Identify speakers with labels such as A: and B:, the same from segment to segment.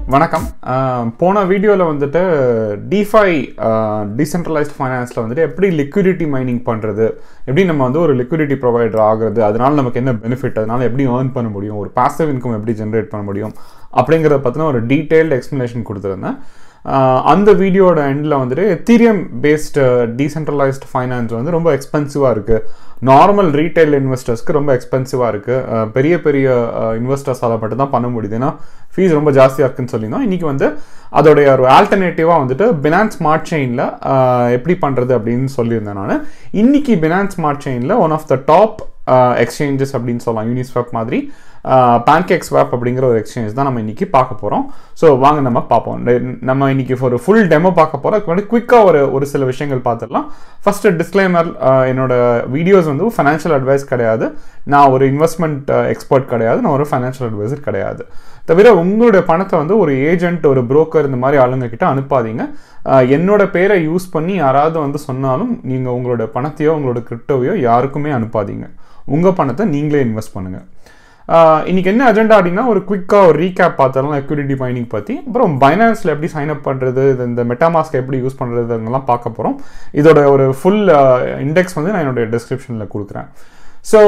A: வணக்கம் அஹ் போன வீடியோவில் வந்துட்டு டிஃபை டீசென்ட்ரலைஸ்ட் ஃபைனான்ஸில் வந்துட்டு எப்படி லிக்விடிட்டி மைனிங் பண்ணுறது எப்படி நம்ம வந்து ஒரு லிக்விடிட்டி ப்ரொவைடர் ஆகுறது அதனால நமக்கு என்ன பெனிஃபிட் அதனால எப்படி ஏர்ன் பண்ண முடியும் ஒரு பாசிவ் இன்கம் எப்படி ஜென்ரேட் பண்ண முடியும் அப்படிங்கிறத பற்றின ஒரு டீட்டெயில்டு எக்ஸ்ப்ளனேஷன் கொடுத்துருந்தேன் அஹ் அந்த வீடியோட எண்டில் வந்துட்டு எத்தீரியம் பேஸ்டு டீசென்ட்ரலைஸ்ட் ஃபைனான்ஸ் வந்து ரொம்ப எக்ஸ்பென்சிவாக இருக்குது நார்மல் ரீட்டைல் இன்வெஸ்டர்ஸ்க்கு ரொம்ப எக்ஸ்பென்சிவாக இருக்குது பெரிய பெரிய இன்வெஸ்டர்ஸால் மட்டும் தான் பண்ண முடியுது ஏன்னா ஃபீஸ் ரொம்ப ஜாஸ்தியாக இருக்குன்னு சொல்லியிருந்தோம் இன்றைக்கி வந்து அதோடைய ஒரு ஆல்டர்னேட்டிவாக வந்துட்டு பினான்ஸ் ஸ்மார்ட் செயினில் எப்படி பண்ணுறது அப்படின்னு சொல்லியிருந்தேன் நான் இன்னைக்கு பினான்ஸ் ஸ்மார்ட் செயினில் one of the top exchanges அப்படின்னு சொல்லலாம் யூனிஸ்வாப் மாதிரி பேன்கேக் ஸ்வாப் அப்படிங்கிற ஒரு எக்ஸ்சேஞ்ச் தான் நம்ம இன்னைக்கு பார்க்க போகிறோம் ஸோ வாங்க நம்ம பார்ப்போம் நெ- நம்ம இன்னைக்கு ஒரு ஃபுல் டெமோ பார்க்க போகிறோம் அதுக்கு முன்னாடி குயிக்காக ஒரு ஒரு சில விஷயங்கள் பார்த்துடலாம் ஃபர்ஸ்ட் டிஸ்க்ளைமர் என்னோட வீடியோஸ் வந்து ஃபைனான்ஷியல் அட்வைஸ் கிடையாது நான் ஒரு இன்வெஸ்ட்மெண்ட் எக்ஸ்பர்ட் கிடையாது நான் ஒரு ஃபைனான்ஷியல் அட்வைசர் கிடையாது தவிர உங்களுடைய பணத்தை வந்து ஒரு ஏஜென்ட் ஒரு புரோக்கர் இந்த மாதிரி ஆளுங்க கிட்ட அனுப்பாதீங்க அஹ், என்னோட பேரை யூஸ் பண்ணி யாராவது வந்து சொன்னாலும் நீங்கள் உங்களோட பணத்தையோ உங்களோட கிரிப்டோவையோ யாருக்குமே அனுப்பாதீங்க உங்கள் பணத்தை நீங்களே இன்வெஸ்ட் பண்ணுங்கள் ஆஹ் இன்னைக்கு என்ன அஜெண்டா அப்படின்னா ஒரு குயிக்காக ஒரு ரீகேப் பார்த்தரலாம் லிக்விடிட்டி மைனிங் பற்றி அப்புறம் பைனான்ஸில் எப்படி சைன் அப் பண்ணுறது இது இந்த மெட்டாமாஸ்க் எப்படி யூஸ் பண்ணுறதுங்கெல்லாம் பார்க்க போகிறோம் இதோட ஒரு ஃபுல் இண்டெக்ஸ் வந்து நான் என்னுடைய டிஸ்கிரிப்ஷனில் கொடுக்குறேன் ஸோ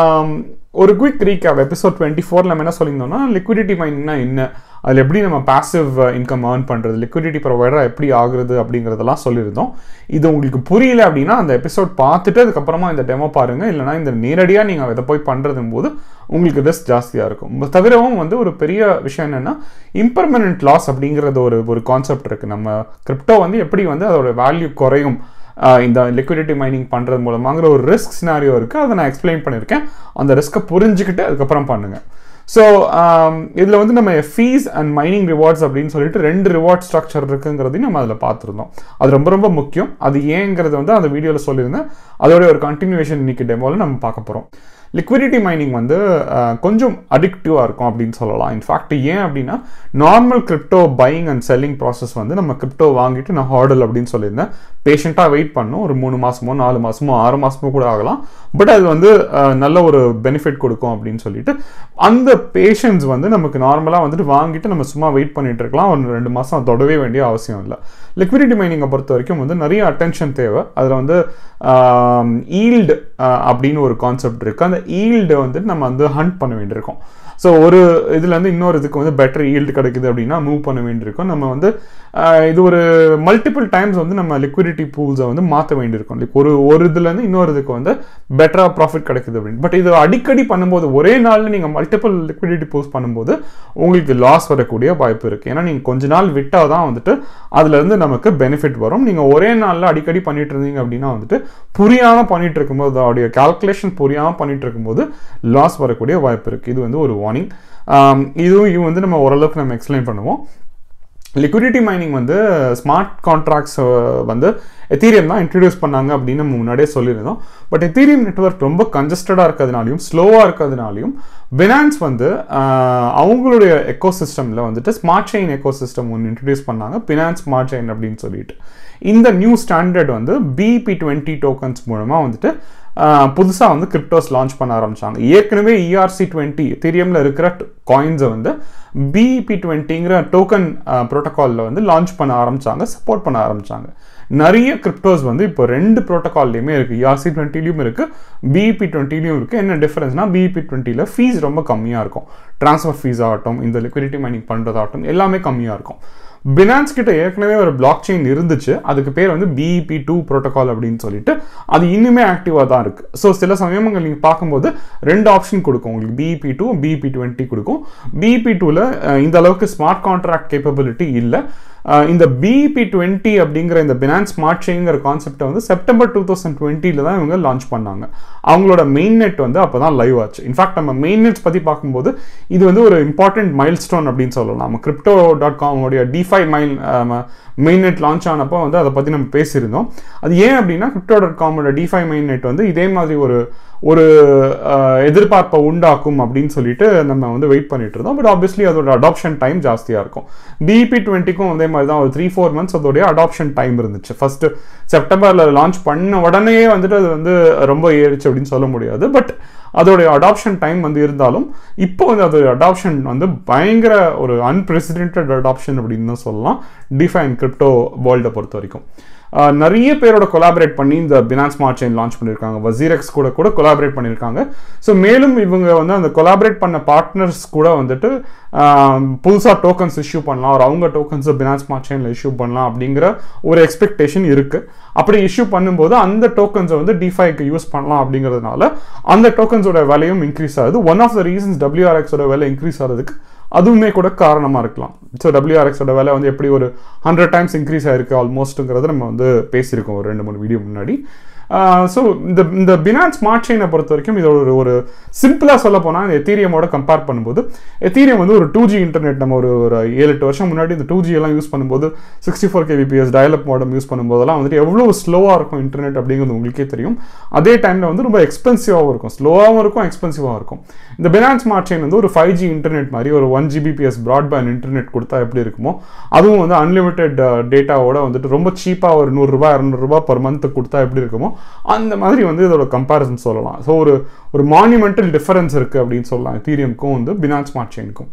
A: ஒரு குயிக் ரீகேப் எபிசோட் டுவெண்ட்டி ஃபோரில் நம்ம என்ன சொல்லியிருந்தோம்னா லிக்விடிட்டி மைனிங்னா என்ன அதில் எப்படி நம்ம பாசிவ் இன்கம் ஏர்ன் பண்ணுறது லிக்விடிட்டி ப்ரொவைடராக எப்படி ஆகுறது அப்படிங்கிறதெல்லாம் சொல்லியிருந்தோம் இது உங்களுக்கு புரியல அப்படின்னா அந்த எபிசோட் பார்த்துட்டு அதுக்கப்புறமா இந்த டெமோ பாருங்கள் இல்லைனா இந்த நேரடியாக நீங்கள் இதை போய் பண்ணுறதும் போது உங்களுக்கு ரிஸ்க் ஜாஸ்தியாக இருக்கும் இது தவிரவும் வந்து ஒரு பெரிய விஷயம் என்னென்னா இம்பர்மனன்ட் லாஸ் அப்படிங்கிறது ஒரு ஒரு கான்செப்ட் இருக்குது நம்ம கிரிப்டோ வந்து எப்படி வந்து அதோட வேல்யூ குறையும் ஆஹ் இந்த லிக்விடிட்டி மைனிங் பண்ணுறது மூலமாங்கிற ஒரு ரிஸ்க் சினாரியோ இருக்குது அதை நான் எக்ஸ்பிளைன் பண்ணியிருக்கேன் அந்த ரிஸ்க்கை புரிஞ்சுக்கிட்டு அதுக்கப்புறம் பண்ணுங்கள் ஸோ இதில் வந்து நம்ம ஃபீஸ் அண்ட் மைனிங் ரிவார்ட்ஸ் அப்படின்னு சொல்லிட்டு ரெண்டு ரிவார்ட் ஸ்ட்ரக்சர் இருக்குங்கிறதையும் நம்ம அதில் பார்த்துருந்தோம் அது ரொம்ப ரொம்ப முக்கியம் அது ஏங்கிறது வந்து அந்த வீடியோவில் சொல்லியிருந்தேன் அதோட ஒரு கண்டினியூவேஷன் இன்னைக்கு டெமோவில் நம்ம பார்க்க போகிறோம் லிக்விடிட்டி மைனிங் வந்து அஹ், கொஞ்சம் அடிக்டிவாக இருக்கும் அப்படின்னு சொல்லலாம் இன்ஃபேக்ட் ஏன் அப்படின்னா normal crypto buying and selling process வந்து நம்ம கிரிப்டோ வாங்கிட்டு நான் ஹார்டல் அப்படின்னு சொல்லியிருந்தேன் பேஷண்ட்டாக வெயிட் பண்ணணும் ஒரு மூணு மாசமோ நாலு மாசமோ ஆறு மாசமோ கூட ஆகலாம் பட் அது வந்து அஹ், நல்ல ஒரு பெனிஃபிட் கொடுக்கும் அப்படின்னு சொல்லிட்டு அந்த பேஷன்ஸ் வந்து நமக்கு நார்மலாக வந்துட்டு வாங்கிட்டு நம்ம சும்மா வெயிட் பண்ணிட்டு இருக்கலாம் ஒரு ரெண்டு மாதம் தொடவே வேண்டிய அவசியம் இல்லை லிக்விடிட்டி மைனிங்கை பொறுத்த வரைக்கும் வந்து நிறைய அட்டென்ஷன் தேவை அதில் வந்து ஈல்டு அப்படின்னு ஒரு கான்செப்ட் இருக்குது அந்த ஈல்டை வந்துட்டு நம்ம வந்து ஹண்ட் பண்ண வேண்டியிருக்கோம் ஸோ ஒரு இதுலேருந்து இன்னொரு இதுக்கு வந்து பெட்டர் ஈல்டு கிடைக்குது அப்படின்னா மூவ் பண்ண வேண்டியிருக்கும் நம்ம வந்து ஆஹ், இது ஒரு மல்டிபிள் டைம்ஸ் வந்து நம்ம லிக்விடிட்டி பூல்ஸை வந்து மாற்ற வேண்டியிருக்கும் லைக் ஒரு ஒரு இதுலேருந்து இன்னொரு இதுக்கு வந்து பெட்டராக ப்ராஃபிட் கிடைக்குது அப்படின்னு பட் இது அடிக்கடி பண்ணும்போது ஒரே நாளில் நீங்கள் மல்டிபிள் லிக்விடிட்டி பூல்ஸ் பண்ணும்போது உங்களுக்கு லாஸ் வரக்கூடிய வாய்ப்பு இருக்குது ஏன்னா நீங்கள் கொஞ்ச நாள் விட்டால் தான் வந்துட்டு அதுலேருந்து நமக்கு பெனிஃபிட் வரும் நீங்கள் ஒரே நாளில் அடிக்கடி பண்ணிட்டு இருந்தீங்க அப்படின்னா வந்துட்டு புரியாமல் பண்ணிட்டு இருக்கும்போது அதோடைய கால்குலேஷன் புரியாமல் பண்ணிட்டு இருக்கும்போது லாஸ் வரக்கூடிய வாய்ப்பு இருக்குது இது வந்து ஒரு வார்னிங் இதுவும் இது வந்து நம்ம ஓரளவுக்கு நம்ம எக்ஸ்பிளைன் பண்ணுவோம் லிக்விடிட்டி மைனிங் வந்து ஸ்மார்ட் கான்ட்ராக்ட்ஸ் வந்து எத்தீரியம் தான் இன்ட்ரடியூஸ் பண்ணாங்க அப்படின்னு நம்ம முன்னாடியே சொல்லியிருந்தோம் பட் எத்தீரியம் நெட்வொர்க் ரொம்ப கன்ஜஸ்டடாக இருக்கிறதுனாலையும் ஸ்லோவாக இருக்கிறதுனாலையும் பினான்ஸ் வந்து ஆஹ், அவங்களுடைய எக்கோ சிஸ்டமில் வந்துட்டு ஸ்மார்ட் செயின் எக்கோ சிஸ்டம் ஒன்று இன்ட்ரடியூஸ் பண்ணாங்க பினான்ஸ் ஸ்மார்ட் செயின் அப்படின்னு சொல்லிட்டு இந்த நியூ ஸ்டாண்டர்ட் வந்து பிபி டுவெண்ட்டி டோக்கன்ஸ் மூலமாக வந்துட்டு புதுசாக வந்து கிரிப்டோஸ் லான்ச் பண்ண ஆரம்பிச்சாங்க ஏற்கனவே இஆர்சி டுவெண்ட்டி எத்தீரியமில் இருக்கிற காயின்ஸை வந்து பிபி டுவெண்ட்டிங்கிற டோக்கன் ப்ரோட்டோகாலில் வந்து லான்ச் பண்ண ஆரம்பிச்சாங்க சப்போர்ட் பண்ண ஆரம்பிச்சாங்க நிறைய கிரிப்டோஸ் வந்து இப்போ ரெண்டு ப்ரோட்டோகால்லையுமே இருக்குது இஆர்சி டுவெண்ட்டிலையும் இருக்குது பிஇபி டுவெண்ட்டிலையும் இருக்குது என்ன டிஃபரன்ஸ்னா பிஇபி டுவெண்ட்டியில் ஃபீஸ் ரொம்ப கம்மியாக இருக்கும் ட்ரான்ஸ்ஃபர் ஃபீஸ் ஆகட்டும் இந்த லிக்விடிட்டி மைனிங் பண்ணுறதாகட்டும் எல்லாமே கம்மியாக இருக்கும் பினான்ஸ் கிட்ட ஏற்கனவே ஒரு பிளாக் செயின் இருந்துச்சு அதுக்கு பேர் வந்து பிஇபி டூ ப்ரோட்டோகால் அப்படின்னு சொல்லிட்டு அது இன்னுமே ஆக்டிவாக தான் இருக்கு ஸோ சில சமயங்கள் நீங்கள் பார்க்கும்போது ரெண்டு ஆப்ஷன் கொடுக்கும் உங்களுக்கு பிஇபி டூ பிஇபி டுவெண்ட்டி கொடுக்கும் பிஇபி டூவில் இந்த அளவுக்கு ஸ்மார்ட் கான்ட்ராக்ட் கேப்பபிலிட்டி இல்லை அஹ் இந்த பிஇபி டுவெண்ட்டி அப்படிங்கிற இந்த பினான்ஸ் ஸ்மார்ட் செயின்ங்கிற கான்செப்டை வந்து செப்டம்பர் டூ தௌசண்ட் டுவெண்ட்டியில் தான் இவங்க லான்ச் பண்ணாங்க அவங்களோட மெயின் நெட் வந்து அப்போ தான் லைவ் ஆச்சு இன்ஃபேக்ட் நம்ம மெயின் நெட்ஸ் பற்றி பார்க்கும்போது இது வந்து ஒரு இம்பார்ட்டன்ட் மைல் ஸ்டோன் அப்படின்னு சொல்லலாம் நம்ம கிரிப்டோ டாட் காமோடைய டிஃபை மைல் மெயின் நெட் லான்ச் ஆனப்போ வந்து அதை பற்றி நம்ம பேசியிருந்தோம் அது ஏன் அப்படின்னா கிரிப்டோ டாட் காமோட டிஃபை மெயின் நெட் வந்து இதே மாதிரி ஒரு ஒரு அஹ், எதிர்பார்ப்பை உண்டாக்கும் அப்படின்னு சொல்லிட்டு நம்ம வந்து வெயிட் பண்ணிட்டு இருந்தோம் பட் ஆப்வியஸ்லி அதோட அடாப்ஷன் டைம் ஜாஸ்தியாக இருக்கும் பிபி டுவெண்ட்டிக்கும் அதே மாதிரி தான் ஒரு த்ரீ ஃபோர் மந்த்ஸ் அதோடைய அடாப்ஷன் டைம் இருந்துச்சு ஃபர்ஸ்ட் செப்டம்பரில் லான்ச் பண்ண உடனே வந்துட்டு அது வந்து ரொம்ப ஏறிச்சு அப்படின்னு சொல்ல முடியாது பட் அதோடைய அடாப்ஷன் டைம் வந்து இருந்தாலும் இப்போ வந்து அது அடாப்ஷன் வந்து பயங்கர ஒரு அன்பிரசிடென்டட் அடாப்ஷன் அப்படின்னு தான் சொல்லலாம் டிஃபை அண்ட் கிரிப்டோ வேர்ல்டை பொறுத்த வரைக்கும் ஆஹ் நிறைய பேரோட கொலாபரேட் பண்ணி இந்த பினான்ஸ் ஸ்மார்ட் செயின் லான்ச் பண்ணியிருக்காங்க வசீரெக்ஸ் கூட கூட கொலாபரேட் பண்ணியிருக்காங்க ஸோ மேலும் இவங்க வந்து அந்த கொலாபரேட் பண்ண பார்ட்னர்ஸ் கூட வந்துட்டு புதுசாக டோக்கன்ஸ் இஷ்யூ பண்ணலாம் ஒரு அவங்க டோக்கன்ஸை பினான்ஸ் ஸ்மார்ட் செயினில் இஷ்யூ பண்ணலாம் அப்படிங்கிற ஒரு எக்ஸ்பெக்டேஷன் இருக்குது அப்படி இஷ்யூ பண்ணும்போது அந்த டோக்கன்ஸை வந்து டிஃபைக்கு யூஸ் பண்ணலாம் அப்படிங்கிறதுனால அந்த டோக்கன்ஸோட விலையும் இன்க்ரீஸ் ஆகுது ஒன் ஆஃப் த ரீசன்ஸ் டபிள்யூஆர்எக்ஸோட விலை இன்க்ரீஸ் ஆகிறதுக்கு அதுவுமே கூட காரணமாக இருக்கலாம் ஸோ டபிள்யூஆர்எக்ஸோட விலை வந்து எப்படி ஒரு ஹண்ட்ரட் டைம்ஸ் இன்க்ரீஸ் ஆயிருக்கு ஆல்மோஸ்ட்டுங்கிறத நம்ம வந்து பேசியிருக்கோம் ஒரு ரெண்டு மூணு வீடியோ முன்னாடி ஸோ இந்த இந்த பினான்ஸ் ஸ்மார்ட் செயினை பொறுத்த வரைக்கும் இது ஒரு ஒரு சிம்பிளாக சொல்ல போனால் இந்த எத்தீரியமோட கம்பேர் பண்ணும்போது எத்தீரியம் வந்து ஒரு டூ ஜி இன்டர்நெட் நம்ம ஒரு ஒரு ஏழு எட்டு வருஷம் முன்னாடி இந்த டூ ஜி எல்லாம் யூஸ் பண்ணும்போது sixty four kbps dial up modem use பண்ணும்போதெல்லாம் வந்துட்டு எவ்வளோ ஸ்லோவாக இருக்கும் இன்டர்நெட் அப்படிங்கிறது உங்களுக்கே தெரியும் அதே டைமில் வந்து ரொம்ப எக்ஸ்பென்சிவாகவும் இருக்கும் ஸ்லோவாகவும் இருக்கும் எக்ஸ்பென்சிவாகவும் இருக்கும் இந்த பினான்ஸ் ஸ்மார்ட் செயின் வந்து ஒரு ஃபைவ் ஜி இன்டர்நெட் மாதிரி ஒரு ஒன் ஜிபிபிஎஸ் ப்ராட்பேண்ட் இன்டர்நெட் கொடுத்தா எப்படி இருக்குமோ அதுவும் வந்து அன்லிமிட்டெட் டேட்டாவோட வந்துட்டு ரொம்ப சீப்பாக ஒரு நூறுரூபா இரநூறுபா பர் மந்த் கொடுத்தா எப்படி இருக்குமோ அந்த மாதிரி வந்து இதோட கம்பேரிசன் சொல்லலாம் ஸோ ஒரு ஒரு மான்யூமெண்டல் டிஃபரன்ஸ் இருக்குது அப்படின்னு சொல்லலாம் எத்தீரியம்க்கும் வந்து பினான்ஸ் ஸ்மார்ட் செயினுக்கும்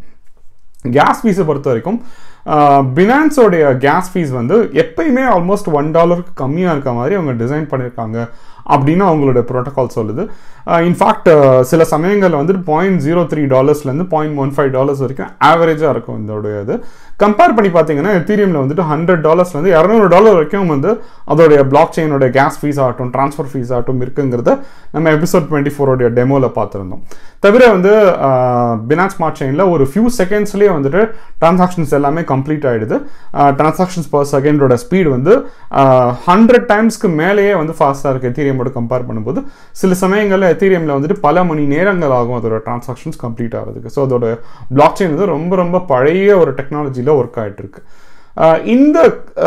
A: கேஸ் ஃபீஸை பொறுத்த வரைக்கும் பினான்ஸோடைய கேஸ் ஃபீஸ் வந்து எப்பயுமே ஆல்மோஸ்ட் ஒன் டாலருக்கு கம்மியாக இருக்க மாதிரி அவங்க டிசைன் பண்ணியிருக்காங்க அப்படின்னு அவங்களோட ப்ரோட்டோகால் சொல்லுது இன்ஃபேக்ட் சில சமயங்களில் வந்துட்டு பாயிண்ட் ஜீரோ த்ரீ டாலர்ஸ்லேருந்து பாயிண்ட் ஒன் ஃபைவ் டாலர்ஸ் வரைக்கும் ஆவரேஜாக இருக்கும் இதோடைய இது கம்பேர் பண்ணி பார்த்தீங்கன்னா எத்தீரியமில் வந்துட்டு ஹண்ட்ரட் டாலர்ஸ்லேருந்து இரநூறு டாலர் வரைக்கும் வந்து அதோடைய பிளாக் செயினோட கேஸ் ஃபீஸ் ஆகட்டும் ட்ரான்ஸ்ஃபர் ஃபீஸ் ஆகட்டும் இருக்குங்கிறத நம்ம எபிசோட் டுவெண்ட்டி ஃபோரோடைய டெமோவில் பார்த்துருந்தோம் தவிர வந்து பினான்ஸ் ஸ்மார்ட் செயினில் ஒரு ஃபியூ செகண்ட்ஸ்லேயே வந்துட்டு டிரான்சாக்ஷன்ஸ் எல்லாமே கம்ப்ளீட் ஆகிடுது டிரான்சாக்ஷன்ஸ் பர் செகண்டோட ஸ்பீட் வந்து ஹண்ட்ரட் டைம்ஸ்க்கு மேலேயே வந்து ஃபாஸ்ட்டாக இருக்குது எத்தீரியமோட கம்பேர் பண்ணும்போது சில சமயங்களில் எத்தீரியமில் வந்துட்டு பல மணி நேரங்கள் ஆகும் அதோட டிரான்சாக்ஷன்ஸ் கம்ப்ளீட் ஆகிறதுக்கு ஸோ அதோட பிளாக் செயின் வந்து ரொம்ப ரொம்ப பழைய ஒரு டெக்னாலஜியில் ஒர்க் ஆகிட்டு இருக்கு இந்த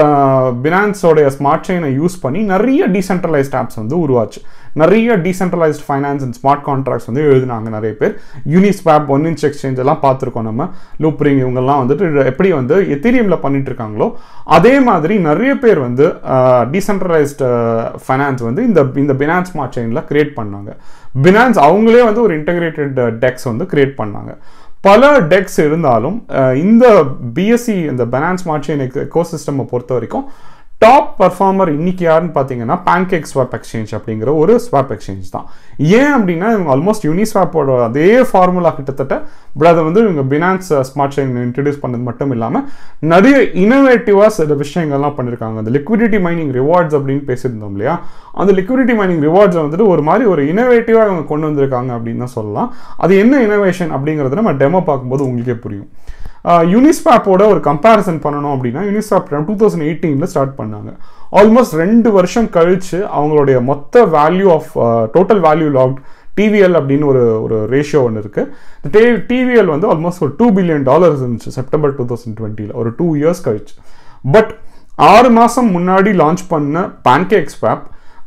A: பினான்ஸோடைய ஸ்மார்ட் செயினை யூஸ் பண்ணி நிறைய டீசென்ட்ரலைஸ்ட் ஆப்ஸ் வந்து உருவாச்சு நிறைய decentralised finance and smart contracts வந்து எழுதினாங்க நிறைய பேர் யூனிஸ்வாப் ஒன் இன்ச் எக்ஸ்சேஞ்ச் எல்லாம் பார்த்துருக்கோம் நம்ம லூப்ரிங் இவங்கெல்லாம் வந்துட்டு எப்படி வந்து எத்தீரியமில் பண்ணிட்டு இருக்காங்களோ அதே மாதிரி நிறைய பேர் வந்து டீசென்ட்ரலைஸ்ட் ஃபைனான்ஸ் வந்து இந்த இந்த பினான்ஸ் ஸ்மார்ட் செயினில் கிரியேட் பண்ணாங்க பினான்ஸ் அவங்களே வந்து ஒரு இன்டகிரேட்டட் டெக்ஸ் வந்து கிரியேட் பண்ணாங்க பல டெக்ஸ் இருந்தாலும் இந்த பிஎஸ்சி இந்த Binance smart chain ecosystem பொறுத்த வரைக்கும் டாப் பர்ஃபார்மர் இன்னைக்கு யாருன்னு பார்த்தீங்கன்னா பேன்கேக் ஸ்வாப் எக்ஸ்சேஞ்ச் அப்படிங்கிற ஒரு ஸ்வாப் எக்ஸ்சேஞ்ச் தான் ஏன் அப்படின்னா இவங்க ஆல்மோஸ்ட் யூனிஸ்வாப்போட அதே ஃபார்முலா கிட்டத்தட்ட பட் அதை வந்து இவங்க பினான்ஸ் ஸ்மார்ட் செயின் இன்ட்ரடியூஸ் பண்ணது மட்டும் இல்லாமல் நிறைய இனோவேட்டிவாக சில விஷயங்கள்லாம் பண்ணியிருக்காங்க அந்த லிக்விடிட்டி மைனிங் ரிவார்ட்ஸ் அப்படின்னு பேசியிருந்தோம் இல்லையா அந்த லிக்விடிட்டி மைனிங் ரிவார்ட்ஸை வந்துட்டு ஒரு மாதிரி ஒரு இனோவேட்டிவாக இவங்க கொண்டு வந்திருக்காங்க அப்படின்னு தான் சொல்லலாம் அது என்ன இனோவேஷன் அப்படிங்கிறத நம்ம டெமோ பார்க்கும்போது உங்களுக்கே புரியும் யூனிஸ்வாப்போட ஒரு கம்பேரிசன் பண்ணணும் அப்படின்னா யூனிஸ்வாப் டூ தௌசண்ட் எயிட்டீனில் ஸ்டார்ட் பண்ணாங்க ஆல்மோஸ்ட் ரெண்டு வருஷம் கழிச்சு அவங்களுடைய மொத்த value of total value lock TVL அப்படின்னு ஒரு ஒரு ரேஷியோ ஒன்று இருக்குது இந்த டிவிஎல் வந்து ஆல்மோஸ்ட் ஒரு டூ பில்லியன் டாலர்ஸ் இருந்துச்சு செப்டம்பர் டூ தௌசண்ட் டுவெண்ட்டியில் ஒரு டூ இயர்ஸ் கழிச்சு பட் ஆறு மாதம் முன்னாடி லான்ச் பண்ண பேன்கேக் ஸ்வாப்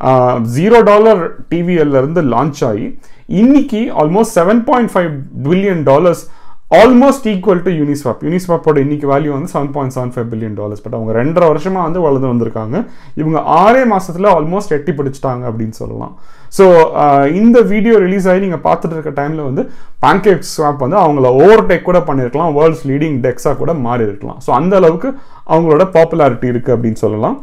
A: ஜீரோ டாலர் டிவிஎல்ல இருந்து லான்ச் ஆகி இன்னைக்கு almost seven point five billion dollars almost equal to Uniswap யூனிஸ்வாப்போட இன்னைக்கு வேல்யூ வந்து seven point seven five billion dollars but அவங்க ரெண்டரை வருஷமா வந்து வளர்ந்து வந்திருக்காங்க இவங்க ஆறே மாசத்துல ஆல்மோஸ்ட் எட்டி பிடிச்சிட்டாங்க அப்படின்னு சொல்லலாம் ஸோ இந்த வீடியோ ரிலீஸ் ஆகி நீங்கள் பார்த்துட்டு இருக்க டைமில் வந்து பேன்கேக் ஸ்வாப் வந்து அவங்கள ஓவர் டேக் கூட பண்ணியிருக்கலாம் வேர்ல்ட்ஸ் லீடிங் டெக்ஸாக கூட மாறி இருக்கலாம் ஸோ அந்த அளவுக்கு அவங்களோட பாப்புலாரிட்டி இருக்குது அப்படின்னு சொல்லலாம்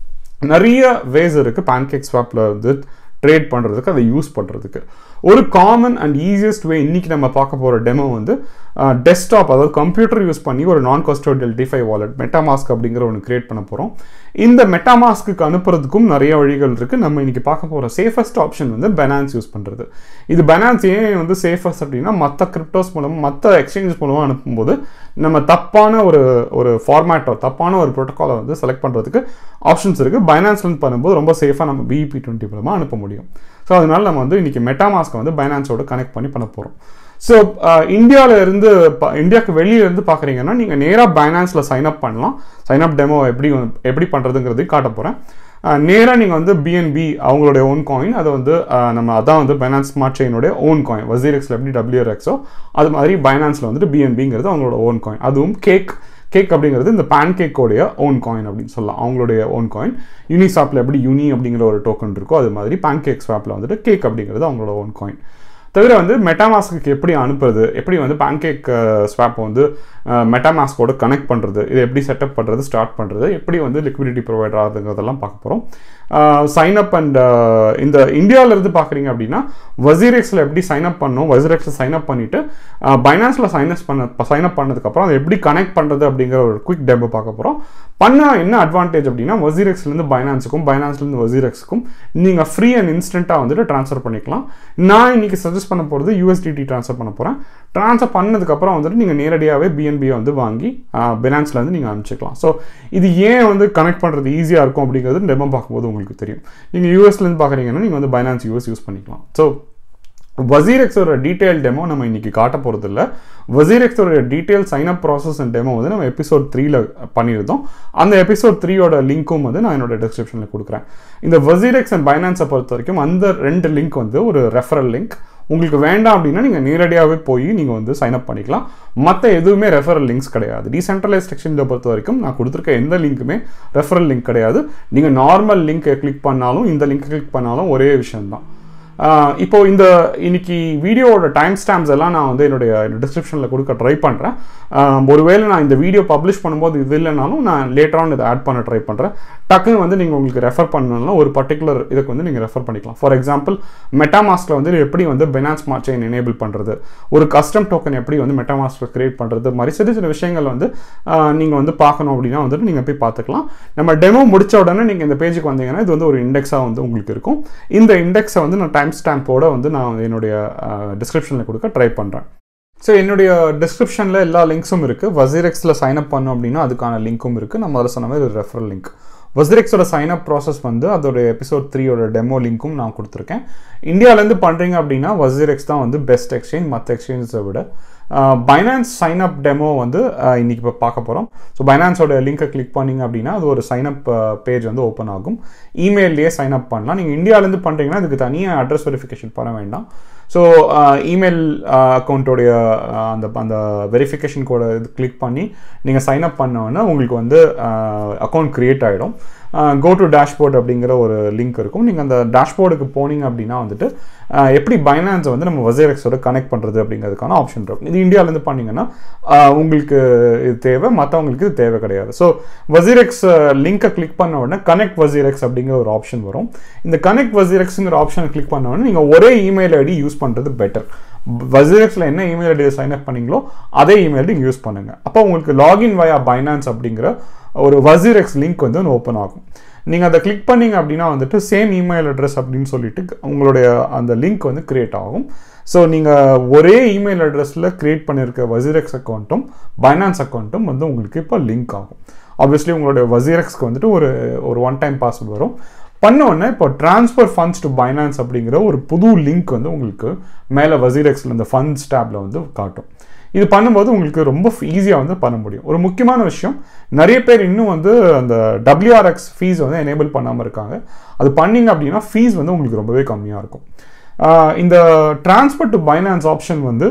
A: நிறைய வேஸ் இருக்குது பேன்கேக் ஸ்வாப்பில் வந்து ட்ரேட் பண்ணுறதுக்கு அதை யூஸ் பண்ணுறதுக்கு ஒரு காமன் அண்ட் ஈஸியஸ்ட் வே இன்னைக்கு நம்ம பார்க்க போகிற டெமோ வந்து டெஸ்க்டாப் அதாவது கம்ப்யூட்டர் யூஸ் பண்ணி ஒரு நான் கஸ்டோடியல் டிஃபை வாலெட் மெட்டாமாஸ்க் அப்படிங்கிற ஒன்று கிரியேட் பண்ண போகிறோம் இந்த மெட்டாமாஸ்க்கு அனுப்புறதுக்கும் நிறைய வழிகள் இருக்குது நம்ம இன்னைக்கு பார்க்க போகிற சேஃபஸ்ட் ஆப்ஷன் வந்து பெனான்ஸ் யூஸ் பண்ணுறது இது பெனான்ஸ் ஏன் வந்து சேஃபஸ்ட் அப்படின்னா மற்ற கிரிப்டோஸ் மூலமாக மற்ற எக்ஸ்சேஞ்சஸ் மூலமாக அனுப்பும்போது நம்ம தப்பான ஒரு ஒரு ஃபார்மேட்டோ தப்பான ஒரு ப்ரோட்டோக்காலை வந்து செலக்ட் பண்ணுறதுக்கு ஆப்ஷன்ஸ் இருக்குது பைனான்ஸ்லேருந்து பண்ணும்போது ரொம்ப சேஃபாக நம்ம பிஇபி டுவெண்ட்டி மூலமாக அனுப்ப முடியும் ஸோ அதனால நம்ம வந்து இன்னைக்கு மெட்டாமாஸ்க்கை வந்து பைனான்ஸோட கனெக்ட் பண்ணி பண்ண போகிறோம் ஸோ இந்தியாவில் இருந்து இந்தியாவுக்கு வெளியில இருந்து பார்க்குறீங்கன்னா நீங்கள் நேராக பைனான்ஸில் சைன் அப் பண்ணலாம் சைன் அப் டெமோ எப்படி எப்படி பண்ணுறதுங்கிறது காட்ட போகிறேன் நேராக நீங்கள் வந்து பிஎன்பி அவங்களுடைய ஓன் காயின் அதை வந்து நம்ம அதான் வந்து பைனான்ஸ் ஸ்மார்ட் செயினுடைய ஓன் காயின் வசீரெக்ஸில் எப்படி டபிள்யூஆர்எக்ஸோ அது மாதிரி பைனான்ஸில் வந்துட்டு பிஎன்பிங்கிறது அவங்களோட ஓன் காயின் அதுவும் கேக் கேக் அப்படிங்கிறது இந்த பேன் கேக்கோடைய ஓன் காயின் அப்படின்னு சொல்லலாம் அவங்களுடைய ஓன் காயின் யூனிசாப்பில் எப்படி யூனி அப்படிங்கிற ஒரு டோக்கன் இருக்கோ அது மாதிரி பேன் கேக் ஸ்வாப்பில் வந்துட்டு கேக் அப்படிங்கிறது அவங்களோட ஓன் காயின் தவிர வந்து மெட்டாமாஸ்க்கு எப்படி அனுப்புறது எப்படி வந்து பேன்கேக் ஸ்வாப் வந்து மெட்டாமாஸ்கோட கனெக்ட் பண்ணுறது இதை எப்படி செட்டப் பண்ணுறது ஸ்டார்ட் பண்ணுறது எப்படி வந்து லிக்விடிட்டி ப்ரொவைடர் ஆகுதுங்கிறதெல்லாம் பார்க்க போகிறோம் சைன் அப் அண்ட் இந்த இந்தியாவிலேருந்து பார்க்குறீங்க அப்படின்னா வசீரெக்ஸில் எப்படி சைன் அப் பண்ணணும் வசீரெக்ஸில் சைன் அப் பண்ணிவிட்டு பைனான்ஸில் சைன் அப் பண்ண சைன் அப் பண்ணதுக்கப்புறம் அதை எப்படி கனெக்ட் பண்ணுறது அப்படிங்கிற ஒரு குயிக் டெமோ பார்க்க போகிறோம் பண்ணால் என்ன அட்வான்டேஜ் அப்படின்னா வசீரெக்ஸ்லேருந்து பைனான்ஸுக்கும் பைனான்ஸ்லேருந்து வசீரெக்ஸுக்கும் நீங்கள் ஃப்ரீ அண்ட் இன்ஸ்டண்ட்டாக வந்துட்டு ட்ரான்ஸ்ஃபர் பண்ணிக்கலாம் நான் இன்னைக்கு சஜஸ்ட் பண்ண போகிறது யூஎஸ்டிடி ட்ரான்ஸ்ஃபர் பண்ண போகிறேன் ட்ரான்ஸ்ஃபர் பண்ணதுக்கப்புறம் வந்துட்டு நீங்கள் நேரடியாகவே பிஎன்பியை வந்து வாங்கி பினான்ஸில் வந்து நீங்கள் அனுப்பிச்சிக்கலாம் ஸோ இது ஏன் வந்து கனெக்ட் பண்ணுறது ஈஸியாக இருக்கும் அப்படிங்கிறது டெமோ பார்க்கும்போது உங்களுக்கு தெரியும் நீங்கள் யூஎஸ்லேருந்து பார்க்குறீங்கன்னா நீங்கள் வந்து பைனான்ஸ் யூஎஸ் யூஸ் பண்ணிக்கலாம் ஸோ வசீரெக்ஸோட டீட்டெயில் டெமோ நம்ம இன்னைக்கு காட்ட போகிறது இல்லை வசீரெக்ஸோட detail sign up process and demo வந்து நம்ம எபிசோட் த்ரீல பண்ணியிருந்தோம் அந்த எபிசோட் த்ரீயோட லிங்க்கும் வந்து நான் என்னோட டிஸ்கிரிப்ஷனில் கொடுக்குறேன் இந்த வசீரெக்ஸ் அண்ட் பைனான்ஸை பொறுத்த வரைக்கும் அந்த ரெண்டு லிங்க் வந்து ஒரு ரெஃபரல் லிங்க் உங்களுக்கு வேண்டாம் அப்படின்னா நீங்கள் நேரடியாகவே போய் நீங்கள் வந்து சைன் அப் பண்ணிக்கலாம் மற்ற எதுவுமே ரெஃபரல் லிங்க்ஸ் கிடையாது டீசென்ட்ரலைஸ் செக்ஷனில் பொறுத்த வரைக்கும் நான் கொடுத்துருக்க எந்த லிங்க்குமே ரெஃபரல் லிங்க் கிடையாது நீங்கள் நார்மல் லிங்க்கை கிளிக் பண்ணாலும் இந்த லிங்க் கிளிக் பண்ணாலும் ஒரே விஷயம்தான் இப்போ இந்த இன்னைக்கு வீடியோவோட டைம் ஸ்டாம்ப்ஸ் எல்லாம் நான் வந்து என்னுடைய டிஸ்கிரிப்ஷனில் கொடுக்க ட்ரை பண்ணுறேன் ஒருவேளை நான் இந்த வீடியோ பப்ளிஷ் பண்ணும்போது இது இல்லைனாலும் நான் லேட்டரான் இதை ஆட் பண்ண ட்ரை பண்ணுறேன் டக்குன்னு வந்து நீங்கள் உங்களுக்கு ரெஃபர் பண்ணணும்னா ஒரு பர்டிகுலர் இதுக்கு வந்து நீங்கள் ரெஃபர் பண்ணிக்கலாம் ஃபார் எக்ஸாம்பிள் மெட்டாமாஸ்கில் வந்து எப்படி வந்து பெனான்ஸ் ஸ்மார்ட் செயின் எனேபிள் பண்ணுறது ஒரு கஸ்டம் டோக்கன் எப்படி வந்து மெட்டாமாஸ்கில் கிரியேட் பண்ணுறது மாதிரி சில சில விஷயங்கள் வந்து நீங்கள் வந்து பார்க்கணும் அப்படின்னா வந்துட்டு நீங்கள் போய் பார்த்துக்கலாம் நம்ம டெமோ முடிச்ச உடனே நீங்கள் இந்த பேஜுக்கு வந்தீங்கன்னா இது வந்து ஒரு இண்டெக்ஸாக வந்து உங்களுக்கு இருக்கும் இந்த இண்டெக்ஸை வந்து நான் டைம் ஸ்டாம்போட வந்து நான் என்னுடைய டிஸ்கிரிப்ஷனில் கொடுக்க ட்ரை பண்ணுறேன் ஸோ என்னுடைய டிஸ்கிரிப்ஷனில் எல்லா லிங்க்ஸும் இருக்குது வசீரெக்ஸில் சைன் அப் பண்ணோம் அப்படின்னா அதுக்கான லிங்க்கும் இருக்குது நம்ம அதில் சொன்ன மாதிரி ஒரு ரெஃபரல் லிங்க் வசீரெக்ஸோட சைன் அப் ப்ராசஸ் வந்து அதோட எபிசோட் த்ரீயோட டெமோ லிங்க்கும் நான் கொடுத்துருக்கேன் இந்தியாவிலேருந்து பண்ணுறீங்க அப்படின்னா வசீரெக்ஸ் தான் வந்து பெஸ்ட் எக்ஸ்சேஞ்ச் மற்ற எக்ஸ்சேஞ்சஸை விட பைனான்ஸ் சைன் அப் டெமோ வந்து இன்னைக்கு இப்போ பார்க்க போகிறோம் ஸோ பைனான்ஸோட லிங்கை கிளிக் பண்ணிங்க அப்படின்னா அது ஒரு சைன் அப் பேஜ் வந்து ஓப்பன் ஆகும் இமெயிலே சைன் அப் பண்ணலாம் நீங்கள் இந்தியாவிலேருந்து பண்ணுறீங்கன்னா அதுக்கு தனியாக அட்ரஸ் வெரிஃபிகேஷன் பண்ண வேண்டாம் ஸோ இமெயில் அக்கௌண்ட்டோடைய அந்த அந்த வெரிஃபிகேஷன் கோடை இது கிளிக் பண்ணி நீங்கள் சைன் அப் பண்ணோன்னா உங்களுக்கு வந்து அக்கௌண்ட் க்ரியேட் ஆகிடும் கோ டு டேஷ்போர்ட் அப்படிங்கிற ஒரு லிங்க் இருக்கும் நீங்கள் அந்த டேஷ்போர்டுக்கு போனீங்க அப்படின்னா வந்துட்டு எப்படி பைனான்ஸை வந்து நம்ம வசேரெக்ஸோட கனெக்ட் பண்ணுறது அப்படிங்கிறதுக்கான ஆப்ஷன் இருக்கும் இது இந்தியாவிலேருந்து பண்ணிங்கன்னா உங்களுக்கு இது தேவை மற்றவங்களுக்கு இது தேவை கிடையாது ஸோ வசீரெக்ஸ் லிங்கை கிளிக் பண்ண உடனே கனெக்ட் வசீரெக்ஸ் அப்படிங்கிற ஒரு ஆப்ஷன் வரும் இந்த கனெக்ட் வசீரெக்ஸுங்கிற ஆப்ஷனை கிளிக் பண்ண உடனே நீங்கள் ஒரே இமெயில் ஐடி யூஸ் பண்ணுறது பெட்டர் வசீரெக்ஸில் என்ன இமெயில் ஐடி சைன் அப் பண்ணீங்களோ அதே இமெயில் நீங்கள் யூஸ் பண்ணுங்கள் அப்போ உங்களுக்கு லாகின் வயா பைனான்ஸ் அப்படிங்கிற ஒரு வசீரெக்ஸ் லிங்க் வந்து ஒன்று ஓப்பன் ஆகும் நீங்கள் அதை கிளிக் பண்ணீங்க அப்படின்னா வந்துட்டு சேம் இமெயில் அட்ரஸ் அப்படின்னு சொல்லிட்டு உங்களுடைய அந்த லிங்க் வந்து கிரியேட் ஆகும் ஸோ நீங்கள் ஒரே இமெயில் அட்ரஸில் கிரியேட் பண்ணியிருக்க வசீரெக்ஸ் அக்கௌண்ட்டும் பைனான்ஸ் அக்கௌண்ட்டும் வந்து உங்களுக்கு இப்போ லிங்க் ஆகும் ஆப்வியஸ்லி உங்களுடைய வசீரெக்ஸ்க்கு வந்துட்டு ஒரு ஒரு ஒன் டைம் பாஸ்வேர்ட் வரும் பண்ண உடனே இப்போ ட்ரான்ஸ்ஃபர் ஃபண்ட்ஸ் டு பைனான்ஸ் அப்படிங்கிற ஒரு புது லிங்க் வந்து உங்களுக்கு மேலே வசீரெக்ஸில் இந்த ஃபண்ட்ஸ் டேப்பில் வந்து காட்டும் இது பண்ணும்போது உங்களுக்கு ரொம்ப ஈஸியாக வந்து பண்ண முடியும் ஒரு முக்கியமான விஷயம் நிறைய பேர் இன்னும் வந்து அந்த டபிள்யூஆர்எக்ஸ் ஃபீஸ் வந்து எனேபிள் பண்ணாமல் இருக்காங்க அது பண்ணிங்க அப்படின்னா ஃபீஸ் வந்து உங்களுக்கு ரொம்பவே கம்மியாக இருக்கும் இந்த டிரான்ஸ்பர் டு பைனான்ஸ் ஆப்ஷன் வந்து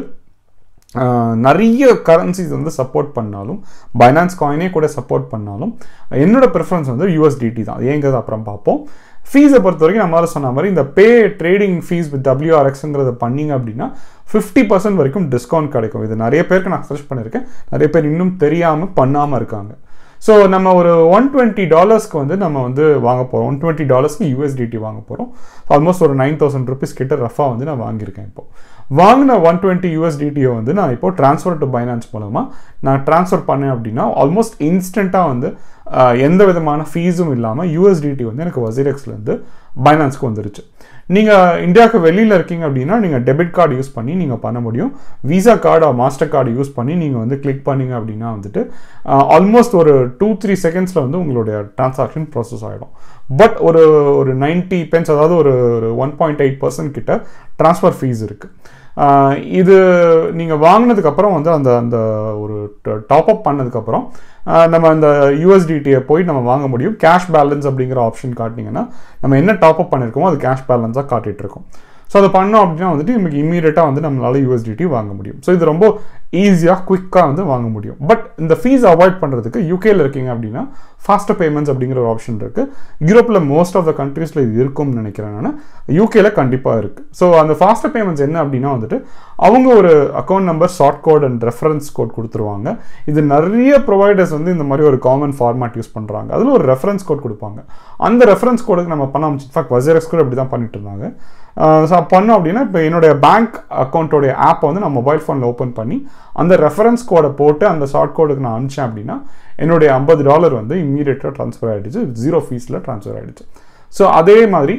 A: நிறைய கரன்சிஸ் வந்து சப்போர்ட் பண்ணாலும் பைனான்ஸ் காயினே கூட சப்போர்ட் பண்ணாலும் என்னோட ப்ரிஃபரன்ஸ் வந்து யூஎஸ்டிடி தான் ஏங்கிறது அப்புறம் பார்ப்போம் ஃபீஸை பொறுத்த வரைக்கும் நம்மளால சொன்ன மாதிரி இந்த பே ட்ரேடிங் ஃபீஸ் வித் டபிள்யூஆர்எக்ஸுங்கிறத பண்ணிங்க அப்படின்னா ஃபிஃப்டி பர்சன்ட் வரைக்கும் டிஸ்கவுண்ட் கிடைக்கும் இது நிறைய பேருக்கு நான் சர்ச் பண்ணியிருக்கேன் நிறைய பேர் இன்னும் தெரியாமல் பண்ணாமல் இருக்காங்க ஸோ நம்ம ஒரு ஒன் டுவெண்ட்டி டாலர்ஸ்க்கு வந்து நம்ம வந்து வாங்க போகிறோம் ஒன் டுவெண்ட்டி டாலர்ஸ்க்கு யூஎஸ்டிடி வாங்க போகிறோம் ஆல்மோஸ்ட் ஒரு நைன் தௌசண்ட் ருபீஸ் கிட்ட ரஃபாக வந்து நான் வாங்கியிருக்கேன் இப்போ வாங்கின ஒன் டுவெண்ட்டி யூஎஸ்டிடியை வந்து நான் இப்போ ட்ரான்ஸ்ஃபர் டு பைனான்ஸ் மூலமாக நான் ட்ரான்ஸ்ஃபர் பண்ணேன் அப்படின்னா ஆல்மோஸ்ட் இன்ஸ்டண்ட்டாக வந்து எந்த விதமான ஃபீஸும் இல்லாமல் யூஎஸ்டிடி வந்து எனக்கு வசீரெக்ஸ்லேருந்து பைனான்ஸ்க்கு வந்துருச்சு நீங்கள் இந்தியாவுக்கு வெளியில் இருக்கீங்க அப்படின்னா நீங்கள் டெபிட் கார்டு யூஸ் பண்ணி நீங்கள் பண்ண முடியும் Visa card Mastercard use பண்ணி நீங்கள் வந்து கிளிக் பண்ணீங்க அப்படின்னா வந்துட்டு ஆல்மோஸ்ட் ஒரு டூ த்ரீ செகண்ட்ஸில் வந்து உங்களுடைய டிரான்சாக்ஷன் ப்ராசஸ் ஆகிடும் பட் ஒரு ஒரு நைன்ட்டி பென்ஸ் அதாவது ஒரு ஒரு ஒன் பாயிண்ட் எயிட் பர்சன்ட் கிட்ட ட்ரான்ஸ்ஃபர் ஃபீஸ் இருக்குது இது நீங்கள் வாங்கினதுக்கப்புறம் வந்து அந்த அந்த ஒரு டாப் அப் பண்ணதுக்கப்புறம் நம்ம அந்த யூஎஸ்டிடியை போய் நம்ம வாங்க முடியும் கேஷ் பேலன்ஸ் அப்படிங்கிற ஆப்ஷன் காட்டினீங்கன்னா நம்ம என்ன டாப் அப் பண்ணியிருக்கோமோ அது கேஷ் பேலன்ஸாக காட்டிகிட்டு இருக்கோம் ஸோ அதை பண்ணோம் அப்படின்னா வந்துட்டு நமக்கு இம்மீடியட்டாக வந்து நம்மளால யூஎஸ்டிடி வாங்க முடியும் ஸோ இது ரொம்ப ஈஸியாக குயிக்காக வந்து வாங்க முடியும் பட் இந்த ஃபீஸ் அவாய்ட் பண்ணுறதுக்கு யூகேல இருக்கீங்க அப்படின்னா ஃபாஸ்டர் பேமெண்ட்ஸ் அப்படிங்கிற ஒரு ஆப்ஷன் இருக்குது யூரோப்பில் மோஸ்ட் ஆஃப் த கண்ட்ரீஸில் இது இருக்கும்னு நினைக்கிறேன் நான் யூகேல கண்டிப்பாக இருக்குது ஸோ அந்த ஃபாஸ்டர் பேமெண்ட்ஸ் என்ன அப்படின்னா வந்துட்டு அவங்க ஒரு account number short code and reference code கொடுத்துருவாங்க இது நிறைய ப்ரொவைடர்ஸ் வந்து இந்த மாதிரி ஒரு காமன் ஃபார்மேட் யூஸ் பண்ணுறாங்க அதில் ஒரு ரெஃபரன்ஸ் கோட் கொடுப்பாங்க அந்த ரெஃபரன்ஸ் கோடுக்கு நம்ம பண்ண இன்ஃபேக்ட் வசேரக்ஸ் கூட அப்படி தான் பண்ணிட்டு இருந்தாங்க ஸோ பண்ணோம் அப்படின்னா இப்போ என்னுடைய பேங்க் அக்கௌண்ட்டோடைய ஆப்பை வந்து நான் மொபைல் ஃபோனில் ஓப்பன் பண்ணி அந்த ரெஃபரன்ஸ் கோடை போட்டு அந்த ஷார்ட் கோடுக்கு நான் அனுப்பிச்சேன் அப்படின்னா என்னுடைய ஐம்பது டாலர் வந்து இம்மீடியட்டாக ட்ரான்ஸ்ஃபர் ஆகிடுச்சு ஜீரோ ஃபீஸில் ட்ரான்ஸ்ஃபர் ஆகிடுச்சு ஸோ அதே மாதிரி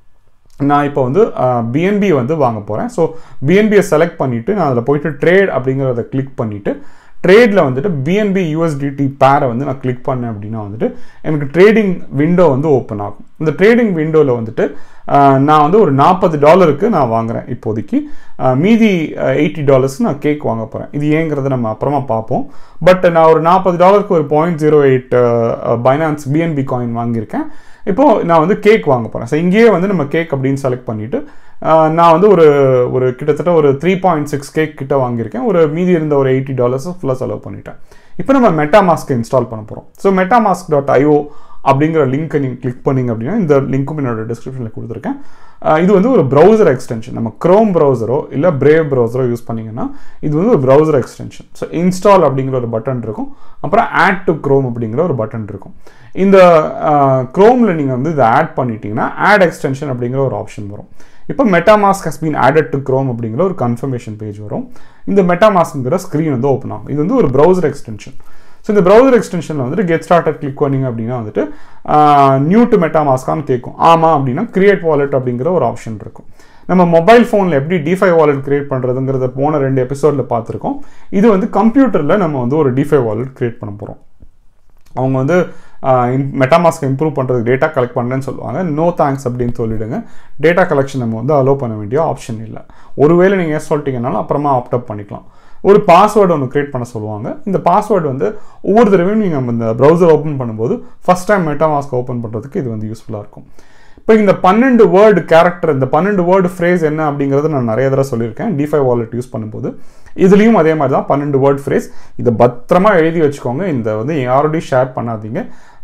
A: நான் இப்போ வந்து பிஎன்பி வந்து வாங்க போகிறேன் ஸோ பிஎன்பியை செலக்ட் பண்ணிவிட்டு நான் அதில் போயிட்டு ட்ரேட் அப்படிங்கிறத கிளிக் பண்ணிவிட்டு ட்ரேடில் வந்துட்டு பிஎன்பி யூஎஸ்டிடி பேரை வந்து நான் கிளிக் பண்ணேன் அப்படின்னா வந்துட்டு எனக்கு ட்ரேடிங் விண்டோ வந்து ஓப்பன் ஆகும் இந்த ட்ரேடிங் விண்டோவில் வந்துட்டு நான் வந்து ஒரு நாற்பது டாலருக்கு நான் வாங்குறேன் இப்போதைக்கு மீதி எயிட்டி டாலர்ஸ் நான் கேக் வாங்க போகிறேன் இது ஏங்கிறத நம்ம அப்புறமா பார்ப்போம் பட் நான் ஒரு நாற்பது டாலருக்கு ஒரு point zero eight Binance BNB coin வாங்கியிருக்கேன் இப்போது நான் வந்து கேக் வாங்க போகிறேன் ஸோ இங்கேயே வந்து நம்ம கேக் அப்படின்னு செலக்ட் பண்ணிவிட்டு நான் வந்து ஒரு ஒரு கிட்டத்தட்ட ஒரு த்ரீ பாயிண்ட் சிக்ஸ் கேக் கிட்ட வாங்கியிருக்கேன் ஒரு மீதி இருந்த ஒரு எயிட்டி டாலர்ஸ் ஃபுல்லாக செலவு பண்ணிட்டேன் இப்போ நம்ம மெட்டாமாஸ்க் இன்ஸ்டால் பண்ண போகிறோம் ஸோ மெட்டாமாஸ்க் டாட் ஐஓ அப்படிங்கிற லிங்க்கை நீங்கள் கிளிக் பண்ணிங்க அப்படின்னா இந்த லிங்க்கும் என்னோட டிஸ்கிரிப்ஷனில் கொடுத்துருக்கேன் இது வந்து ஒரு ப்ரௌசர் எக்ஸ்டென்ஷன் நம்ம க்ரோம் ப்ரௌசரோ இல்லை பிரேவ் ப்ரௌசரோ யூஸ் பண்ணிங்கன்னா இது வந்து ஒரு ப்ரௌசர் எக்ஸ்டென்ஷன் ஸோ இன்ஸ்டால் அப்படிங்கிற ஒரு பட்டன் இருக்கும் அப்புறம் ஆட் டு க்ரோம் அப்படிங்கிற ஒரு பட்டன் இருக்கும் இந்த க்ரோமில் நீங்கள் வந்து இதை ஆட் பண்ணிட்டீங்கன்னா ஆட் எக்ஸ்டென்ஷன் அப்படிங்கிற ஒரு ஆப்ஷன் வரும் இப்போ MetaMask has been added to Chrome அப்படிங்கிற ஒரு கன்ஃபர்மேஷன் பேஜ் வரும் இந்த மெட்டாமாஸ்க்குங்கிற ஸ்க்ரீன் வந்து ஓப்பன் ஆகும் இது வந்து ஒரு ப்ரௌசர் எக்ஸ்டென்ஷன் ஸோ இந்த ப்ரௌசர் எக்ஸ்டென்ஷனில் வந்துட்டு கெட் ஸ்டார்டட் கிளிக் பண்ணிங்க அப்படின்னா வந்துட்டு நியூ டு மெட்டாமாஸ்கான்னு கேட்கும் ஆமாம் அப்படின்னா கிரியேட் வாலெட் அப்படிங்கிற ஒரு ஆப்ஷன் இருக்கும் நம்ம மொபைல் ஃபோனில் எப்படி டிஃபை வாலெட் கிரியேட் பண்ணுறதுங்கிறத போன ரெண்டு எபிசோடில் பார்த்துருக்கோம் இது வந்து கம்ப்யூட்டரில் நம்ம வந்து ஒரு டிஃபை வாலெட் கிரியேட் பண்ண போகிறோம் அவங்க வந்து மெட்டாமாஸ்க் இம்ப்ரூவ் பண்ணுறதுக்கு டேட்டா கலெக்ட் பண்ணுறேன்னு சொல்லுவாங்க நோ தேங்க்ஸ் அப்படின்னு சொல்லிவிடுங்க டேட்டா கலெக்ஷன் நம்ம வந்து அலோவ் பண்ண வேண்டிய ஆப்ஷன் இல்லை ஒருவேளை நீங்கள் ஏன் சொல்லிட்டீங்கனாலும் அப்புறமா ஆப்ட் அப் பண்ணிக்கலாம் ஒரு பாஸ்வேர்டு ஒன்று க்ரியேட் பண்ண சொல்லுவாங்க இந்த பாஸ்வேர்டு வந்து ஒவ்வொரு தடவையும் நீங்கள் இந்த ப்ரௌசர் ஓப்பன் பண்ணும்போது ஃபஸ்ட் டைம் மெட்டாமாஸ்க் ஓப்பன் பண்ணுறதுக்கு இது வந்து யூஸ்ஃபுல்லாக இருக்கும் இப்போ இந்த பன்னெண்டு வேர்டு கேரக்டர் இந்த பன்னெண்டு வேர்டு ஃப்ரேஸ் என்ன அப்படிங்கிறத நான் நிறைய தடவை சொல்லியிருக்கேன் டிஃபை வாலெட் யூஸ் பண்ணும்போது இதுலேயும் அதே மாதிரி தான் பன்னெண்டு வேர்ட் ஃப்ரேஸ் இதை பத்திரமா எழுதி வச்சுக்கோங்க இந்த வந்து யாரோடையும் ஷேர் பண்ணாதீங்க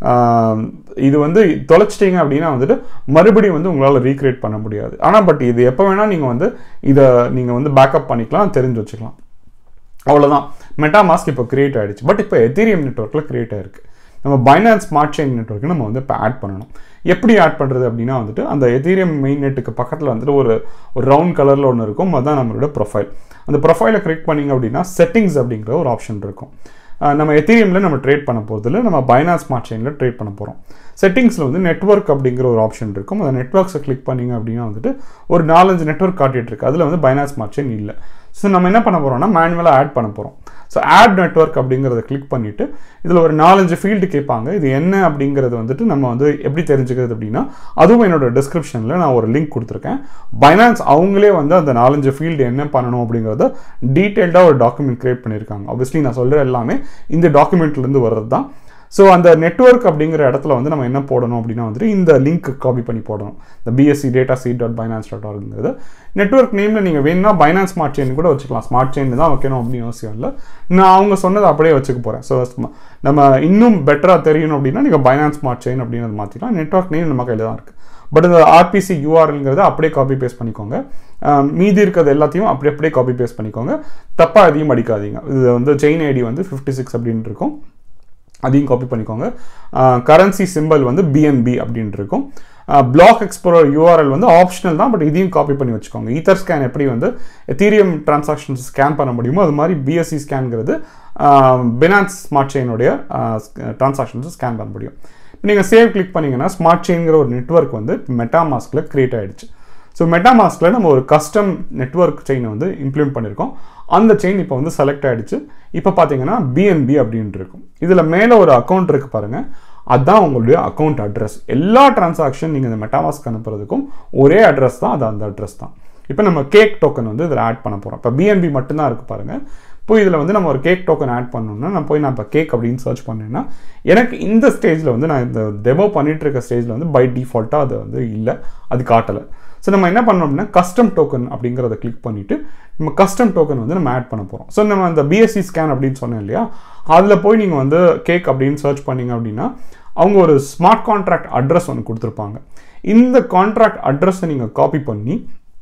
A: இது வந்து தொலைச்சிட்டிங்க அப்படின்னா வந்துட்டு மறுபடியும் வந்து உங்களால் ரீக்ரியேட் பண்ண முடியாது ஆனால் பட் இது எப்போ வேணால் நீங்கள் வந்து இதை நீங்கள் வந்து பேக்கப் பண்ணிக்கலாம் தெரிஞ்சு வச்சுக்கலாம் அவ்வளோதான் மெட்டாமாஸ்க் இப்போ கிரியேட் ஆகிடுச்சு பட் இப்போ எத்தீரியம் நெட்ஒர்க்கில் கிரியேட் ஆயிருக்கு நம்ம பைனான்ஸ் ஸ்மார்ட் செயின் நெட்ஒர்க்கு நம்ம வந்து இப்போ ஆட் பண்ணணும் எப்படி ஆட் பண்ணுறது அப்படின்னா வந்துட்டு அந்த எத்தீரியம் மெயின் நெட்டுக்கு பக்கத்தில் வந்துட்டு ஒரு ஒரு ரவுண்ட் கலரில் ஒன்று இருக்கும் அதுதான் நம்மளோட ப்ரொஃபைல் அந்த ப்ரொஃபைலை கிளிக் பண்ணிங்க அப்படின்னா செட்டிங்ஸ் அப்படிங்கிற ஒரு ஆப்ஷன் இருக்கும் நம்ம எத்தீரியமில் நம்ம ட்ரேட் பண்ண போகிறதுல நம்ம பைனான்ஸ் ஸ்மார்ட் செயினில் ட்ரேட் பண்ண போகிறோம் செட்டிங்ஸில் வந்து நெட்ஒர்க் அப்படிங்கிற ஒரு ஆப்ஷன் இருக்கும் அந்த நெட்ஒர்க்ஸை கிளிக் பண்ணிங்க அப்படின்னா வந்துட்டு ஒரு நாலஞ்சு நெட்ஒர்க் காட்டிகிட்டு இருக்கு அதில் வந்து பைனான்ஸ் ஸ்மார்ட் செயின் இல்லை ஸோ நம்ம என்ன பண்ண போகிறோம்னா மேனுவலாக ஆட் பண்ண போகிறோம் ஸோ ஆட் நெட்ஒர்க் அப்படிங்கிறத கிளிக் பண்ணிவிட்டு இதில் ஒரு நாலஞ்சு ஃபீல்டு கேட்பாங்க இது என்ன அப்படிங்கிறது வந்துட்டு நம்ம வந்து எப்படி தெரிஞ்சுக்கிறது அப்படின்னா அதுவும் என்னோட டிஸ்கிரிப்ஷனில் நான் ஒரு லிங்க் கொடுத்துருக்கேன் பைனான்ஸ் அவங்களே வந்து அந்த நாலஞ்சு ஃபீல்டு என்ன பண்ணணும் அப்படிங்கிறத டீட்டெயில்டாக ஒரு டாக்குமெண்ட் க்ரியேட் பண்ணியிருக்காங்க ஆப்வியஸ்லி நான் சொல்கிற எல்லாமே இந்த டாக்குமெண்ட்லேருந்து வர்றது தான் ஸோ அந்த நெட்ஒர்க் அப்படிங்கிற இடத்துல வந்து நம்ம என்ன போடணும் அப்படின்னா வந்துட்டு இந்த லிங்க் காப்பி பண்ணி போடணும் இந்த BSC data C dot finance dot ஆர்ங்கிறது நெட்ஒர்க் நேமில் நீங்கள் வேணும்னா பைனான்ஸ் ஸ்மார்ட் செயின் கூட வச்சுக்கலாம் ஸ்மார்ட் செயின் தான் வைக்கணும் அப்படின்னு அவசியம் இல்லை நான் அவங்க சொன்னதை அப்படியே வச்சுக்க போகிறேன் ஸோ நம்ம இன்னும் பெட்டராக தெரியணும் அப்படின்னா நீங்கள் பைனான்ஸ் ஸ்மார்ட் செயின் அப்படின்னு மாற்றிக்கலாம் நெட்ஒர்க் நேம் நம்ம கையில் தான் இருக்குது பட் இந்த ஆர்பிசி யூஆர்எல்ங்கிறத அப்படியே காப்பி பேஸ்ட் பண்ணிக்கோங்க மீதி இருக்கிறது எல்லாத்தையும் அப்படி அப்படியே காப்பி பேஸ்ட் பண்ணிக்கோங்க தப்பாக எதையும் அடிக்காதீங்க இது வந்து செயின் ஐடி வந்து ஃபிஃப்டி சிக்ஸ் அப்படின்னு இருக்கும் அதையும் காப்பி பண்ணிக்கோங்க கரன்சி சிம்பிள் வந்து பிஎன்பி அப்படின்னு இருக்கும் பிளாக் எக்ஸ்ப்ளோர் யூஆர்எல் வந்து ஆப்ஷனல் தான் பட் இதையும் காப்பி பண்ணி வச்சுக்கோங்க ஈத்தர் ஸ்கேன் எப்படி வந்து எத்தீரியம் டிரான்சாக்ஷன்ஸ் ஸ்கேன் பண்ண முடியுமோ அது மாதிரி பிஎஸ்சி ஸ்கேன்ங்கிறது பினான்ஸ் ஸ்மார்ட் செயினுடைய டிரான்சாக்ஷன்ஸ் ஸ்கேன் பண்ண முடியும் இப்போ நீங்கள் சேவ் கிளிக் பண்ணிங்கன்னா ஸ்மார்ட் செயின்கிற ஒரு நெட்ஒர்க் வந்து மெட்டாமாஸ்கில் க்ரியேட் ஆகிடுச்சு ஸோ மெட்டாமாஸ்கில் நம்ம ஒரு கஸ்டம் நெட்ஒர்க் செயினை வந்து இம்ப்ளிமெண்ட் பண்ணியிருக்கோம் அந்த செயின் இப்போ வந்து செலக்ட் ஆகிடுச்சு இப்போ பார்த்தீங்கன்னா பிஎன்பி அப்படின்ட்டு இருக்கும் இதில் மேலே ஒரு அக்கௌண்ட் இருக்குது பாருங்கள் அதுதான் உங்களுடைய அக்கௌண்ட் அட்ரஸ் எல்லா டிரான்சாக்ஷன் நீங்கள் இந்த மெட்டாமாஸ்க் அனுப்புறதுக்கும் ஒரே அட்ரஸ் தான் அது அந்த அட்ரஸ் தான் இப்போ நம்ம கேக் டோக்கன் வந்து இதில் ஆட் பண்ண போகிறோம் இப்போ பிஎன்பி மட்டும்தான் இருக்குது பாருங்கள் இப்போ இதில் வந்து நம்ம ஒரு கேக் டோக்கன் ஆட் பண்ணோம்னா நான் போய் நான் இப்போ கேக் அப்படின்னு சர்ச் பண்ணேன்னா எனக்கு இந்த ஸ்டேஜில் வந்து நான் இந்த டெமோ பண்ணிட்டு இருக்க ஸ்டேஜில் வந்து பை டிஃபால்ட்டாக அது வந்து இல்லை அது காட்டலை ஸோ நம்ம என்ன பண்ணோம் அப்படின்னா கஸ்டம் டோக்கன் அப்படிங்கிறத கிளிக் பண்ணிவிட்டு நம்ம கஸ்டம் டோக்கன் வந்து நம்ம ஆட் பண்ண போகிறோம் ஸோ நம்ம அந்த பிஎஸ்சி ஸ்கேன் அப்படின்னு சொன்னேன் இல்லையா அதில் போய் நீங்கள் வந்து கேக் அப்படின்னு சர்ச் பண்ணீங்க அப்படின்னா அவங்க ஒரு ஸ்மார்ட் கான்ட்ராக்ட் அட்ரஸ் ஒன்று கொடுத்துருப்பாங்க இந்த கான்ட்ராக்ட் அட்ரஸை நீங்கள் காப்பி பண்ணி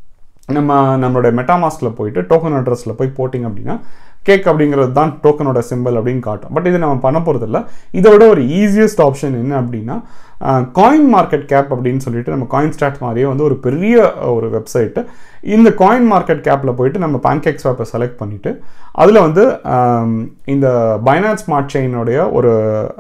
A: நம்ம நம்மளோட மெட்டாமாஸ்கில் போயிட்டு டோக்கன் அட்ரஸில் போய் போட்டிங்க அப்படின்னா கேக் அப்படிங்கிறது தான் டோக்கனோட சிம்பிள் அப்படின்னு காட்டும் பட் இது நம்ம பண்ண போகிறதில்ல இதோட ஒரு ஈஸியஸ்ட் ஆப்ஷன் என்ன அப்படின்னா காயின் மார்க்கெட் கேப் அப்படின்னு சொல்லிட்டு நம்ம காயின் ஸ்டாட் மாதிரியே வந்து ஒரு பெரிய ஒரு வெப்சைட்டு இந்த காயின் மார்க்கெட் கேப்பில் போயிட்டு நம்ம பேன்கேக் ஸ்வாப்பை செலக்ட் பண்ணிவிட்டு அதில் வந்து இந்த பைனான்ஸ் ஸ்மார்ட் செயினுடைய ஒரு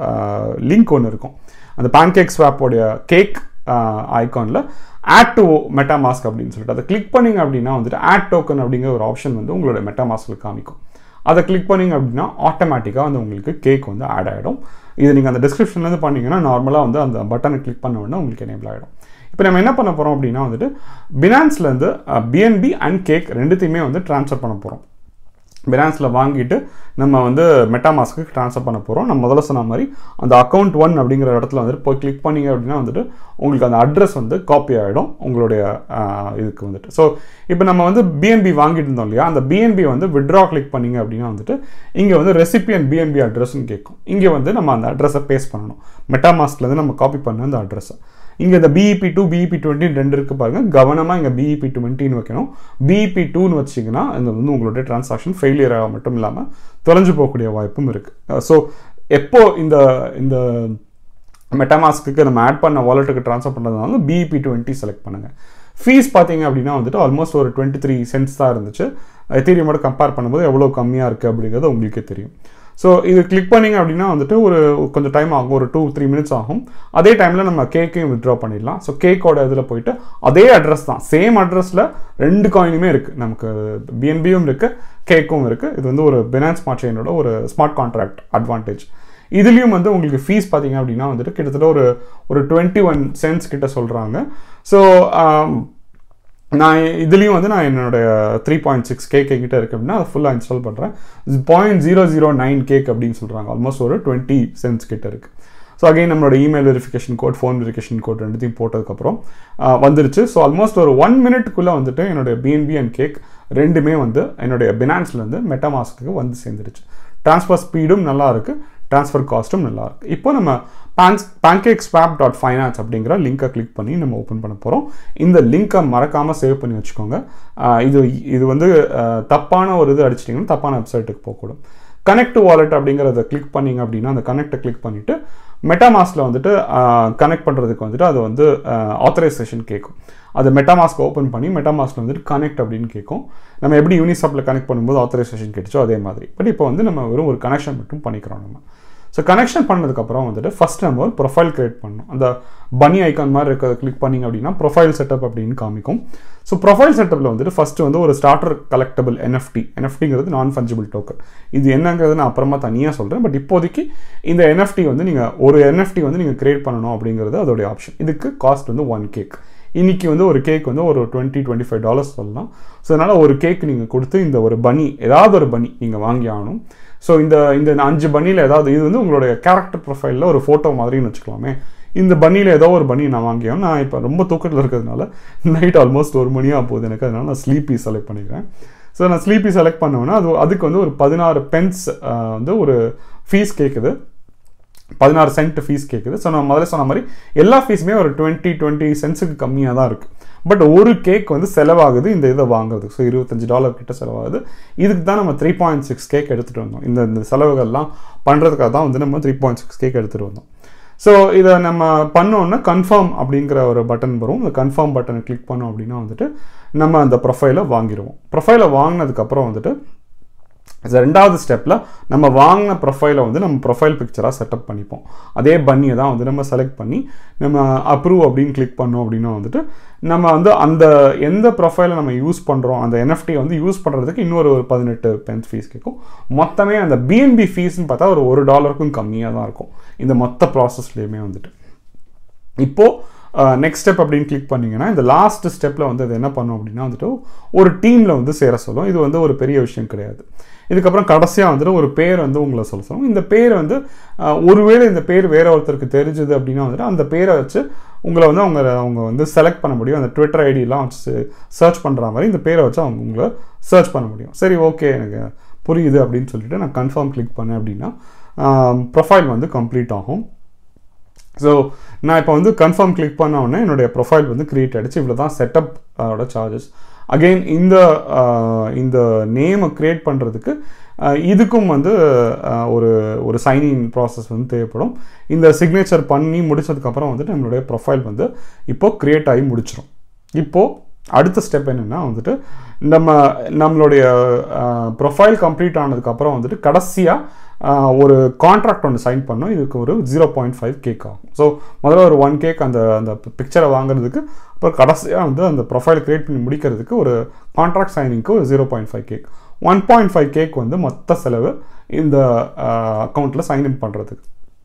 A: லிங்க் ஒன்று இருக்கும் அந்த பேன்கேக் ஸ்வாப்போடைய கேக் ஐகானில் ஆட் டு மெட்டாமாஸ்க் அப்படின்னு சொல்லிட்டு அதை கிளிக் பண்ணிங்க அப்படின்னா வந்துட்டு ஆட் டோக்கன் அப்படிங்கிற ஒரு ஆப்ஷன் வந்து உங்களோட மெட்டாமாஸ்கில் காமிக்கும் அதை கிளிக் பண்ணிங்க அப்படின்னா ஆட்டோமேட்டிக்காக வந்து உங்களுக்கு கேக் வந்து ஆட் ஆகிடும் இது நீங்கள் அந்த டிஸ்கிரிப்ஷன்லேருந்து பண்ணிங்கன்னா நார்மலாக வந்து அந்த பட்டனை கிளிக் பண்ண உடனே உங்களுக்கு எனேபிள் ஆகிடும் இப்போ நம்ம என்ன பண்ண போகிறோம் அப்படின்னா வந்துட்டு பினான்ஸ்லேருந்து பிஎன்பி அண்ட் கேக் ரெண்டுத்தையுமே வந்து ட்ரான்ஸ்ஃபர் பண்ண போகிறோம் பினான்ஸில் வாங்கிட்டு நம்ம வந்து மெட்டாமாஸ்க்கு ட்ரான்ஸ்ஃபர் பண்ண போகிறோம் நம்ம முதல்ல சொன்ன மாதிரி அந்த அக்கௌண்ட் ஒன் அப்படிங்கிற இடத்துல வந்துட்டு போய் கிளிக் பண்ணிங்க அப்படின்னா வந்துட்டு உங்களுக்கு அந்த அட்ரஸ் வந்து காப்பி ஆகிடும் உங்களுடைய இதுக்கு வந்துட்டு ஸோ இப்போ நம்ம வந்து பிஎன்பி வாங்கிட்டு இருந்தோம் இல்லையா அந்த பிஎன்பி வந்து விட்ரா கிளிக் பண்ணிங்க அப்படின்னா வந்துட்டு இங்கே வந்து ரெசிபியன் பிஎன்பி அட்ரஸ்ன்னு கேட்கும் இங்கே வந்து நம்ம அந்த அட்ரஸை பேஸ்ட் பண்ணணும் மெட்டாமாஸ்க்லேருந்து நம்ம காப்பி பண்ண அந்த அட்ரஸை இங்கே இந்த பிஇபி டூ பிஇபி டுவெண்ட்டி ரெண்டு இருக்கு பாருங்க கவனமாக இங்கே பிஇபி டுவெண்ட்டின்னு வைக்கணும் பிஇபி டூன்னு வச்சிங்கன்னா இந்த வந்து உங்களுடைய டிரான்சாக்ஷன் ஃபெயிலியர் ஆக மட்டும் இல்லாமல் தொலைஞ்சு போகக்கூடிய வாய்ப்பும் இருக்குது ஸோ எப்போ இந்த இந்த மெட்டாமாஸ்க்கு நம்ம ஆட் பண்ண வாலெட்டுக்கு ட்ரான்ஸ்ஃபர் பண்ணுறதுனால பிஇபி டுவெண்ட்டி செலக்ட் பண்ணுங்கள் ஃபீஸ் பார்த்தீங்க அப்படின்னா வந்துட்டு ஆல்மோஸ்ட் ஒரு டுவெண்ட்டி த்ரீ சென்ட்ஸ் தான் இருந்துச்சு எத்தீரியமோட கம்பேர் பண்ணும்போது எவ்வளோ கம்மியாக இருக்குது அப்படிங்கிறது உங்களுக்கே தெரியும் ஸோ இது கிளிக் பண்ணிங்க அப்படின்னா வந்துட்டு ஒரு கொஞ்சம் டைம் ஆகும் ஒரு டூ த்ரீ மினிட்ஸ் ஆகும் அதே டைமில் நம்ம கேக்கையும் வித்ட்ரா பண்ணிடலாம் ஸோ கேக்கோட இதில் போயிட்டு அதே அட்ரஸ் தான் சேம் அட்ரஸில் ரெண்டு காயினுமே இருக்குது நமக்கு பிஎன்பியும் இருக்குது கேக்கும் இருக்குது இது வந்து ஒரு பினான்ஸ் ஸ்மார்ட் செயினோட ஒரு ஸ்மார்ட் கான்ட்ராக்ட் அட்வான்டேஜ் இதுலேயும் வந்து உங்களுக்கு ஃபீஸ் பார்த்தீங்க அப்படின்னா வந்துட்டு கிட்டத்தட்ட ஒரு ஒரு டுவெண்ட்டி ஒன் சென்ஸ் கிட்ட சொல்கிறாங்க ஸோ நான் இதுலேயும் வந்து நான் என்னுடைய த்ரீ பாயிண்ட் சிக்ஸ் கேக் எங்கிட்ட இருக்கு அப்படின்னா அதை ஃபுல்லாக இன்ஸ்டால் பண்ணுறேன் point zero zero nine cake அப்படின்னு சொல்கிறாங்க ஆல்மோஸ்ட் ஒரு டுவெண்ட்டி சென்ஸ் கிட்ட இருக்குது ஸோ அகைன் நம்மளோட email verification code phone verification code ரெண்டுத்தையும் போட்டதுக்கப்புறம் வந்துருச்சு ஸோ ஆல்மோஸ்ட் ஒரு ஒன் மினிட்குள்ளே வந்துட்டு என்னுடைய பிஎன்பி அண்ட் கேக் ரெண்டுமே வந்து என்னுடைய பினான்ஸ்லேருந்து மெட்டாமாஸ்க்கு வந்து சேர்ந்துருச்சு ட்ரான்ஸ்ஃபர் ஸ்பீடும் நல்லா இருக்குது ட்ரான்ஸ்ஃபர் காஸ்ட்டும் நல்லா இருக்குது இப்போ நம்ம பேன்ஸ் பேன்கேக் ஸ்வாப் டாட் ஃபைனான்ஸ் அப்படிங்கிற லிங்கை கிளிக் பண்ணி நம்ம ஓப்பன் பண்ண போகிறோம் இந்த லிங்க்கை மறக்காமல் சேவ் பண்ணி வச்சுக்கோங்க இது இது வந்து தப்பான ஒரு இது அடிச்சிட்டிங்கன்னா தப்பான வெப்சைட்டுக்கு போகக்கூடும் கனெக்ட் வாலெட் அப்படிங்கிறத கிளிக் பண்ணிங்க அப்படின்னா அந்த கனெக்டை கிளிக் பண்ணிவிட்டு மெட்டாமாஸ்கில் வந்துட்டு கனெக்ட் பண்ணுறதுக்கு வந்துட்டு அது வந்து ஆத்தரைசேஷன் கேட்கும் அது மெட்டாமாஸ்க் ஓப்பன் பண்ணி மெட்டாமாஸ்கில் வந்துட்டு கனெக்ட் அப்படின்னு கேட்கும் நம்ம எப்படி யூனிசாப்பில் கனெக்ட் பண்ணும்போது ஆத்தரைசேஷன் கேட்டுச்சோ அதே மாதிரி பட் இப்போ வந்து நம்ம வெறும் ஒரு கனெக்ஷன் மட்டும் பண்ணிக்கிறோம் நம்ம ஸோ கனெக்ஷன் பண்ணதுக்கப்புறம் வந்துட்டு ஃபஸ்ட் நம்ம ஒரு ப்ரொஃபைல் க்ரியேட் பண்ணணும் அந்த பனி ஐக்கான் மாதிரி இருக்கிறத கிளிக் பண்ணிங்க அப்படின்னா ப்ரொஃபைல் செட்டப் அப்படின்னு காமிக்கும் ஸோ ப்ரொஃபைல் செட்டப்பில் வந்துட்டு ஃபஸ்ட்டு வந்து ஒரு ஸ்டார்டர் கலெக்டபிள் என்எஃப்டி என்எஃப்டிங்கிறது நான் ஃபஞ்சிபிள் டோக்கன் இது என்னங்கிறது நான் அப்புறமா தனியாக சொல்கிறேன் பட் இப்போதைக்கு இந்த என்எஃப்டி வந்து நீங்கள் ஒரு என்எஃப்டி வந்து நீங்கள் கிரியேட் பண்ணணும் அப்படிங்கிறது அதோடைய ஆப்ஷன் இதுக்கு காஸ்ட் வந்து ஒன் கேக் இன்றைக்கி வந்து ஒரு கேக் வந்து ஒரு டுவெண்ட்டி டுவெண்ட்டி ஃபைவ் டாலர்ஸ் சொல்லலாம் ஸோ அதனால் ஒரு கேக் நீங்கள் கொடுத்து இந்த ஒரு பனி ஏதாவது ஒரு பனி நீங்கள் வாங்கி ஆகணும் ஸோ இந்த இந்த அஞ்சு பனியில் ஏதாவது இது வந்து உங்களுடைய கேரக்டர் ப்ரொஃபைலில் ஒரு ஃபோட்டோ மாதிரின்னு வச்சுக்கலாமே இந்த பனியில் ஏதோ ஒரு பனி நான் வாங்கியோம் நான் இப்போ ரொம்ப தூக்கத்தில் இருக்கிறதுனால நைட் ஆல்மோஸ்ட் ஒரு மணியாக போகுது எனக்கு அதனால் நான் ஸ்லீப்பி செலக்ட் பண்ணிக்கிறேன் ஸோ நான் ஸ்லீப்பி செலக்ட் பண்ணுவேன்னா அது அதுக்கு வந்து ஒரு பதினாறு பென்ஸ் வந்து ஒரு ஃபீஸ் கேட்குது பதினாறு சென்ட் ஃபீஸ் கேட்குது ஸோ நான் முதல்ல சொன்ன மாதிரி எல்லா ஃபீஸுமே ஒரு டுவெண்ட்டி டுவெண்ட்டி சென்ட்ஸுக்கு கம்மியாக தான் இருக்குது பட் ஒரு கேக் வந்து செலவாகுது இந்த இதை வாங்குறதுக்கு ஸோ இருபத்தஞ்சு டாலர் கிட்ட செலவாகுது இதுக்கு தான் நம்ம த்ரீ பாயிண்ட் சிக்ஸ் கேக் எடுத்துகிட்டு வந்தோம் இந்த இந்த செலவுகள்லாம் பண்ணுறதுக்காக தான் வந்து நம்ம த்ரீ பாயிண்ட் சிக்ஸ் கேக் எடுத்துகிட்டு வந்தோம் ஸோ இதை நம்ம பண்ணோன்னா கன்ஃபார்ம் அப்படிங்கிற ஒரு பட்டன் வரும் இந்த கன்ஃபார்ம் பட்டனை கிளிக் பண்ணோம் அப்படின்னா வந்துட்டு நம்ம அந்த ப்ரொஃபைலை வாங்கிடுவோம் ப்ரொஃபைலை வாங்கினதுக்கப்புறம் வந்துட்டு ரெண்டாவது ஸ்டெப்பில் நம்ம வாங்கின ப்ரொஃபைலை வந்து நம்ம ப்ரொஃபைல் பிக்சராக செட்டப் பண்ணிப்போம் அதே பன்னியை தான் வந்து நம்ம செலக்ட் பண்ணி நம்ம அப்ரூவ் அப்படின்னு கிளிக் பண்ணோம் அப்படின்னா வந்துட்டு நம்ம வந்து அந்த எந்த ப்ரொஃபைலை நம்ம யூஸ் பண்ணுறோம் அந்த என்எஃப்டி வந்து யூஸ் பண்ணுறதுக்கு இன்னொரு ஒரு பதினெட்டு பென்ஸ் ஃபீஸ் கேட்கும் மொத்தமே அந்த பிஎன்பி ஃபீஸ்னு பார்த்தா ஒரு ஒரு டாலருக்கும் கம்மியாக தான் இருக்கும் இந்த மொத்த ப்ராசஸ்லேயுமே வந்துட்டு இப்போது நெக்ஸ்ட் ஸ்டெப் அப்படின்னு கிளிக் பண்ணிங்கன்னா இந்த லாஸ்ட் ஸ்டெப்பில் வந்து அது என்ன பண்ணும் அப்படின்னா வந்துட்டு ஒரு டீமில் வந்து சேர சொல்லும் இது வந்து ஒரு பெரிய விஷயம் கிடையாது இதுக்கப்புறம் கடைசியாக வந்துட்டு ஒரு பேர் வந்து உங்களை சொல்ல சொல்லுவோம் இந்த பேர் வந்து ஆஹ், ஒருவேளை இந்த பேர் வேற ஒருத்தருக்கு தெரிஞ்சுது அப்படின்னா வந்துட்டு அந்த பேரை வச்சு உங்களை வந்து அவங்க அவங்க வந்து செலக்ட் பண்ண முடியும் அந்த ட்விட்டர் ஐடியெலாம் வச்சு சர்ச் பண்ணுற மாதிரி இந்த பேரை வச்சு அவங்க உங்களை சர்ச் பண்ண முடியும் சரி ஓகே எனக்கு புரியுது அப்படின்னு சொல்லிட்டு நான் கன்ஃபார்ம் கிளிக் பண்ணேன் அப்படின்னா ப்ரொஃபைல் வந்து கம்ப்ளீட் ஆகும் ஸோ நான் இப்போ வந்து கன்ஃபார்ம் கிளிக் பண்ண உடனே என்னுடைய ப்ரொஃபைல் வந்து கிரியேட் ஆகிடுச்சு இவ்வளோ தான் செட்டப் ஓட சார்ஜஸ் அகெயின் இந்த ஆஹ், இந்த நேமை க்ரியேட் பண்ணுறதுக்கு இதுக்கும் வந்து ஆஹ், ஒரு ஒரு சைனிங் ப்ராசஸ் வந்து தேவைப்படும் இந்த சிக்னேச்சர் பண்ணி முடிச்சதுக்கப்புறம் வந்துட்டு நம்மளுடைய ப்ரொஃபைல் வந்து இப்போ க்ரியேட் ஆகி முடிச்சிடும் இப்போது அடுத்த ஸ்டெப் என்னென்னா வந்துட்டு நம்ம நம்மளுடைய ப்ரொஃபைல் கம்ப்ளீட் ஆனதுக்கப்புறம் வந்துட்டு கடைசியாக ஒரு கான்ட்ராக்ட் ஒன்று சைன் பண்ணோம் இதுக்கு ஒரு ஜீரோ பாயிண்ட் ஃபைவ் கேக் ஆகும் ஸோ முதல்ல ஒரு ஒன் கேக் அந்த அந்த பிக்சரை வாங்குறதுக்கு அப்புறம் கடைசியாக வந்து அந்த ப்ரொஃபைல் கிரியேட் பண்ணி முடிக்கிறதுக்கு ஒரு கான்ட்ராக்ட் சைனிங்க்கு ஒரு zero point five cake one point five cake வந்து மொத்த செலவு இந்த அக்கௌண்ட்டில் சைன்இன் பண்ணுறதுக்கு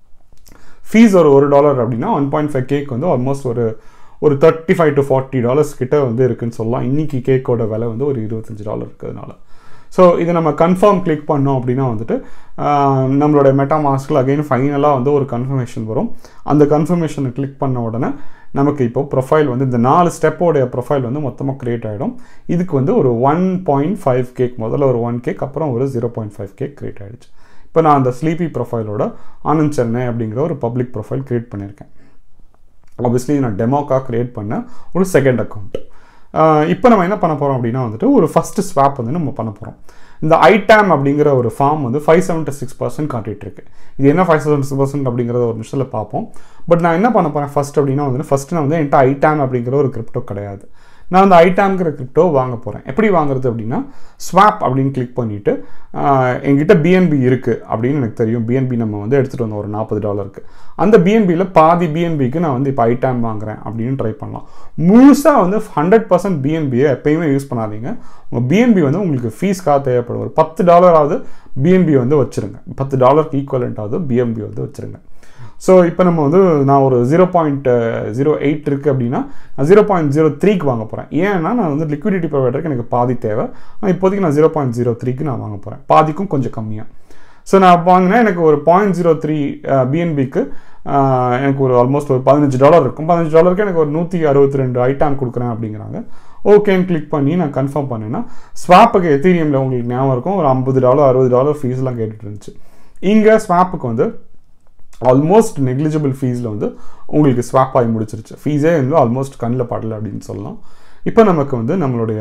A: ஃபீஸ் ஒரு ஒரு டாலர் அப்படின்னா ஒன் பாயிண்ட் ஃபைவ் கேக் வந்து ஆல்மோஸ்ட் ஒரு ஒரு thirty five to forty dollars கிட்ட வந்து இருக்குன்னு சொல்லலாம் இன்னைக்கு கேக்கோட விலை வந்து ஒரு இருபத்தஞ்சு டாலர் இருக்கிறதுனால ஸோ இதை நம்ம கன்ஃபார்ம் கிளிக் பண்ணோம் அப்படின்னா வந்துட்டு ஆஹ், நம்மளோட மெட்டா மாஸ்கில் அகைன் ஃபைனலாக வந்து ஒரு கன்ஃபர்மேஷன் வரும் அந்த கன்ஃபர்மேஷனை கிளிக் பண்ண உடனே நமக்கு இப்போ ப்ரொஃபைல் வந்து இந்த நாலு ஸ்டெப்போடைய ப்ரொஃபைல் வந்து மொத்தமாக க்ரியேட் ஆகிடும் இதுக்கு வந்து ஒரு ஒன் பாயிண்ட் ஃபைவ் கேக் முதல்ல ஒரு ஒன் கேக் அப்புறம் ஒரு zero point five cake create ஆகிடுச்சு இப்போ நான் அந்த ஸ்லீப்பி ப்ரொஃபைலோட ஆனந்த் சென்னை அப்படிங்கிற ஒரு பப்ளிக் ப்ரொஃபைல் க்ரியேட் பண்ணியிருக்கேன் ஆப்வியஸ்லி நான் டெமோக்காக க்ரியேட் பண்ண ஒரு செகண்ட் அக்கௌண்ட் இப்போ நம்ம என்ன பண்ண போகிறோம் அப்படின்னா வந்துட்டு ஒரு ஃபஸ்ட்டு ஸ்வாப் வந்து நம்ம பண்ண போகிறோம் இந்த ஐடாம் அப்படிங்கிற ஒரு ஃபார்ம் வந்து ஃபைவ் செவன்ட்டி சிக்ஸ் பர்சன்ட் காட்டிகிட்டு இருக்கு இது என்ன ஃபைவ் செவன்ட்டி சிக்ஸ் பர்சன்ட் அப்படிங்கிறத ஒரு நிமிஷத்தில் பார்ப்போம் பட் நான் என்ன பண்ண போகிறேன் ஃபர்ஸ்ட் அப்படின்னா வந்து ஃபஸ்ட்டு நான் வந்து என்கிட்ட ஐடாம் அப்படிங்கிற ஒரு கிரிப்டோ கிடையாது நான் அந்த ஐட்டாம்ங்கிற கிரிப்டோ வாங்க போகிறேன் எப்படி வாங்குறது அப்படின்னா ஸ்வாப் அப்படின்னு கிளிக் பண்ணிவிட்டு என்கிட்ட பிஎன்பி இருக்குது அப்படின்னு எனக்கு தெரியும் பிஎன்பி நம்ம வந்து எடுத்துகிட்டு வந்தோம் ஒரு நாற்பது டாலருக்கு அந்த பிஎன்பியில் பாதி பிஎன்பிக்கு நான் வந்து இப்போ ஐட்டாம் வாங்குறேன் அப்படின்னு ட்ரை பண்ணலாம் முழுசாக வந்து ஹண்ட்ரட் பர்சன்ட் பிஎன்பியை எப்பயுமே யூஸ் பண்ணாதீங்க உங்கள் பிஎன்பி வந்து உங்களுக்கு ஃபீஸ்க்காக தேவைப்படும் ஒரு பத்து டாலராவது பிஎன்பி வந்து வச்சுருங்க பத்து டாலருக்கு ஈக்குவலண்ட்டாவது பிஎன்பி வந்து வச்சுருங்க ஸோ இப்போ நம்ம வந்து நான் ஒரு ஜீரோ பாயிண்ட் ஜீரோ எயிட் இருக்குது அப்படின்னா நான் ஜீரோ பாயிண்ட் ஜீரோ த்ரீக்கு வாங்க போகிறேன் ஏன்னா நான் வந்து லிக்விடிட்டி ப்ரொவைடருக்கு எனக்கு பாதி தேவை ஆனால் இப்போதைக்கு நான் ஜீரோ பாயிண்ட் ஜீரோ த்ரீக்கு நான் வாங்க போகிறேன் பாதிக்கும் கொஞ்சம் கம்மியாக ஸோ நான் வாங்கினா எனக்கு ஒரு பாயிண்ட் ஜீரோ த்ரீ பிஎன்பிக்கு எனக்கு ஒரு ஆல்மோஸ்ட் ஒரு பதினஞ்சு டாலர் இருக்கும் பதினஞ்சு டாலருக்கு எனக்கு ஒரு நூற்றி அறுபத்தி ரெண்டு ஐட்டாம் கொடுக்குறேன் அப்படிங்கிறாங்க ஓகேன்னு கிளிக் பண்ணி நான் கன்ஃபார்ம் பண்ணேன்னா ஸ்வாப்புக்கு எத்தீரியமில் உங்களுக்கு ஞாபகம் இருக்கும் ஒரு ஐம்பது டாலர் அறுபது டாலர் ஃபீஸ்லாம் கேட்டுட்டு இருந்துச்சு இங்கே ஸ்வாப்புக்கு வந்து ஆல்மோஸ்ட் நெக்லிஜிபிள் ஃபீஸில் வந்து உங்களுக்கு ஸ்வாப் ஆகி முடிச்சிருச்சு ஃபீஸே வந்து ஆல்மோஸ்ட் கண்ணில் படலை அப்படின்னு சொல்லலாம் இப்போ நமக்கு வந்து நம்மளுடைய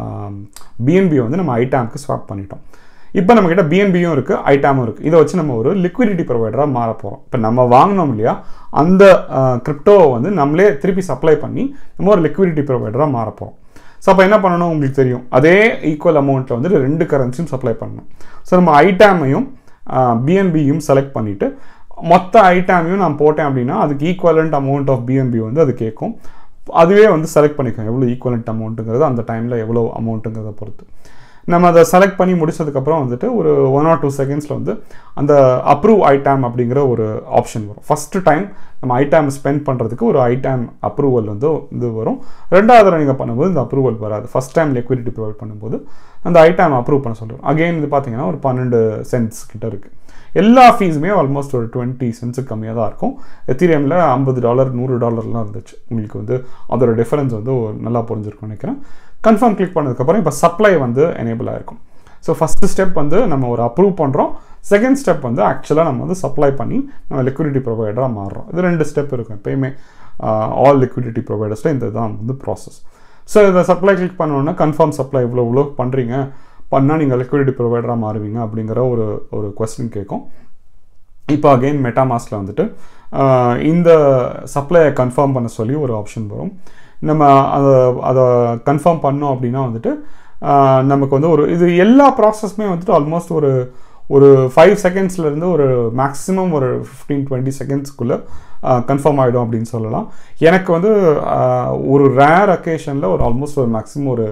A: பிஎன்பி வந்து நம்ம ஐடாம்க்கு ஸ்வாப் பண்ணிட்டோம் இப்போ நம்மக்கிட்ட பிஎன்பியும் இருக்குது ஐட்டாமும் இருக்குது இதை வச்சு நம்ம ஒரு லிக்விடிட்டி ப்ரொவைடராக மாற போகிறோம் இப்போ நம்ம வாங்கினோம் இல்லையா அந்த கிரிப்டோவை வந்து நம்மளே திருப்பி சப்ளை பண்ணி நம்ம ஒரு லிக்விடிட்டி ப்ரொவைடராக மாற போகிறோம் ஸோ அப்போ என்ன பண்ணணும் உங்களுக்கு தெரியும் அதே ஈக்குவல் அமௌண்ட்டில் வந்து ரெண்டு கரன்சியும் சப்ளை பண்ணணும் ஸோ நம்ம ஐட்டாமையும் பிஎன்பியும் செலக்ட் பண்ணிவிட்டு மொத்த ஐட்டாமையும் நான் போட்டேன் அப்படின்னா அதுக்கு ஈக்குவலண்ட் அமௌண்ட் ஆஃப் பிஎன்பி வந்து அது கேட்கும் அதுவே வந்து செலக்ட் பண்ணிக்கும் எவ்வளோ ஈக்குவலண்ட் அமௌண்ட்டுங்கிறது அந்த டைமில் எவ்வளோ அமௌண்ட்டுங்கிறத பொறுத்து நம்ம அதை செலக்ட் பண்ணி முடிச்சதுக்கப்புறம் வந்துட்டு ஒரு ஒன் ஆர் டூ செகண்ட்ஸில் வந்து அந்த அப்ரூவ் ஐட்டாம் அப்படிங்கிற ஒரு ஆப்ஷன் வரும் ஃபஸ்ட்டு டைம் நம்ம ஐட்டாம் ஸ்பெண்ட் பண்ணுறதுக்கு ஒரு ஐட்டாம் அப்ரூவல் வந்து இது வரும் ரெண்டாவது தடவை நீங்கள் பண்ணும்போது இந்த அப்ரூவல் வராது ஃபஸ்ட் டைம் லிக்விடிட்டி ப்ரொவைட் பண்ணும்போது அந்த ஐட்டாம் அப்ரூவ் பண்ண சொல்லுவோம் அகெயின் இது பார்த்தீங்கன்னா ஒரு பன்னெண்டு சென்ட்ஸ் கிட்ட இருக்குது எல்லா ஃபீஸுமே ஆல்மோஸ்ட் ஒரு டுவெண்ட்டி சென்ட்ஸுக்கு கம்மியாக தான் இருக்கும் எத்தீரியமில் ஐம்பது டாலர் நூறு டாலர்லாம் இருந்துச்சு உங்களுக்கு வந்து அதோட டிஃபரன்ஸ் வந்து ஒரு நல்லா புரிஞ்சிருக்கும்னு நினைக்கிறேன் கன்ஃபார்ம் கிளிக் பண்ணதுக்கப்புறம் இப்போ சப்ளை வந்து எனேபிள் ஆயிருக்கும் ஸோ ஃபஸ்ட்டு ஸ்டெப் வந்து நம்ம ஒரு அப்ரூவ் பண்ணுறோம் செகண்ட் ஸ்டெப் வந்து ஆக்சுவலாக நம்ம வந்து சப்ளை பண்ணி நம்ம லிக்விடிட்டி ப்ரொவைடராக மாறுறோம் இது ரெண்டு ஸ்டெப் இருக்கும் எப்பயுமே ஆல் லிக்விடிட்டி ப்ரொவைடர்ஸில் இந்த தான் வந்து ப்ராசஸ் ஸோ இதை சப்ளை கிளிக் பண்ணோன்னா கன்ஃபார்ம் சப்ளை இவ்வளோ இவ்வளோ பண்ணுறீங்க பண்ணால் நீங்கள் லிக்விடிட்டி ப்ரொவைடராக மாறுவீங்க அப்படிங்கிற ஒரு ஒரு கொஸ்டின் கேட்கும் இப்போ அகெயின் மெட்டாமாஸில் வந்துட்டு ஆஹ், இந்த சப்ளையை கன்ஃபார்ம் பண்ண சொல்லி ஒரு ஆப்ஷன் வரும் நம்ம அதை அதை கன்ஃபார்ம் பண்ணோம் அப்படின்னா வந்துட்டு ஆஹ், நமக்கு வந்து ஒரு இது எல்லா ப்ராசஸுமே வந்துட்டு ஆல்மோஸ்ட் ஒரு ஒரு ஃபைவ் செகண்ட்ஸ்லேருந்து ஒரு மேக்ஸிமம் ஒரு ஃபிஃப்டீன் டுவெண்ட்டி செகண்ட்ஸ்க்குள்ளே கன்ஃபார்ம் ஆகிடும் அப்படின்னு சொல்லலாம் எனக்கு வந்து ஆஹ், ஒரு ரேர் அக்கேஷனில் ஒரு ஆல்மோஸ்ட் ஒரு மேக்ஸிமம் ஒரு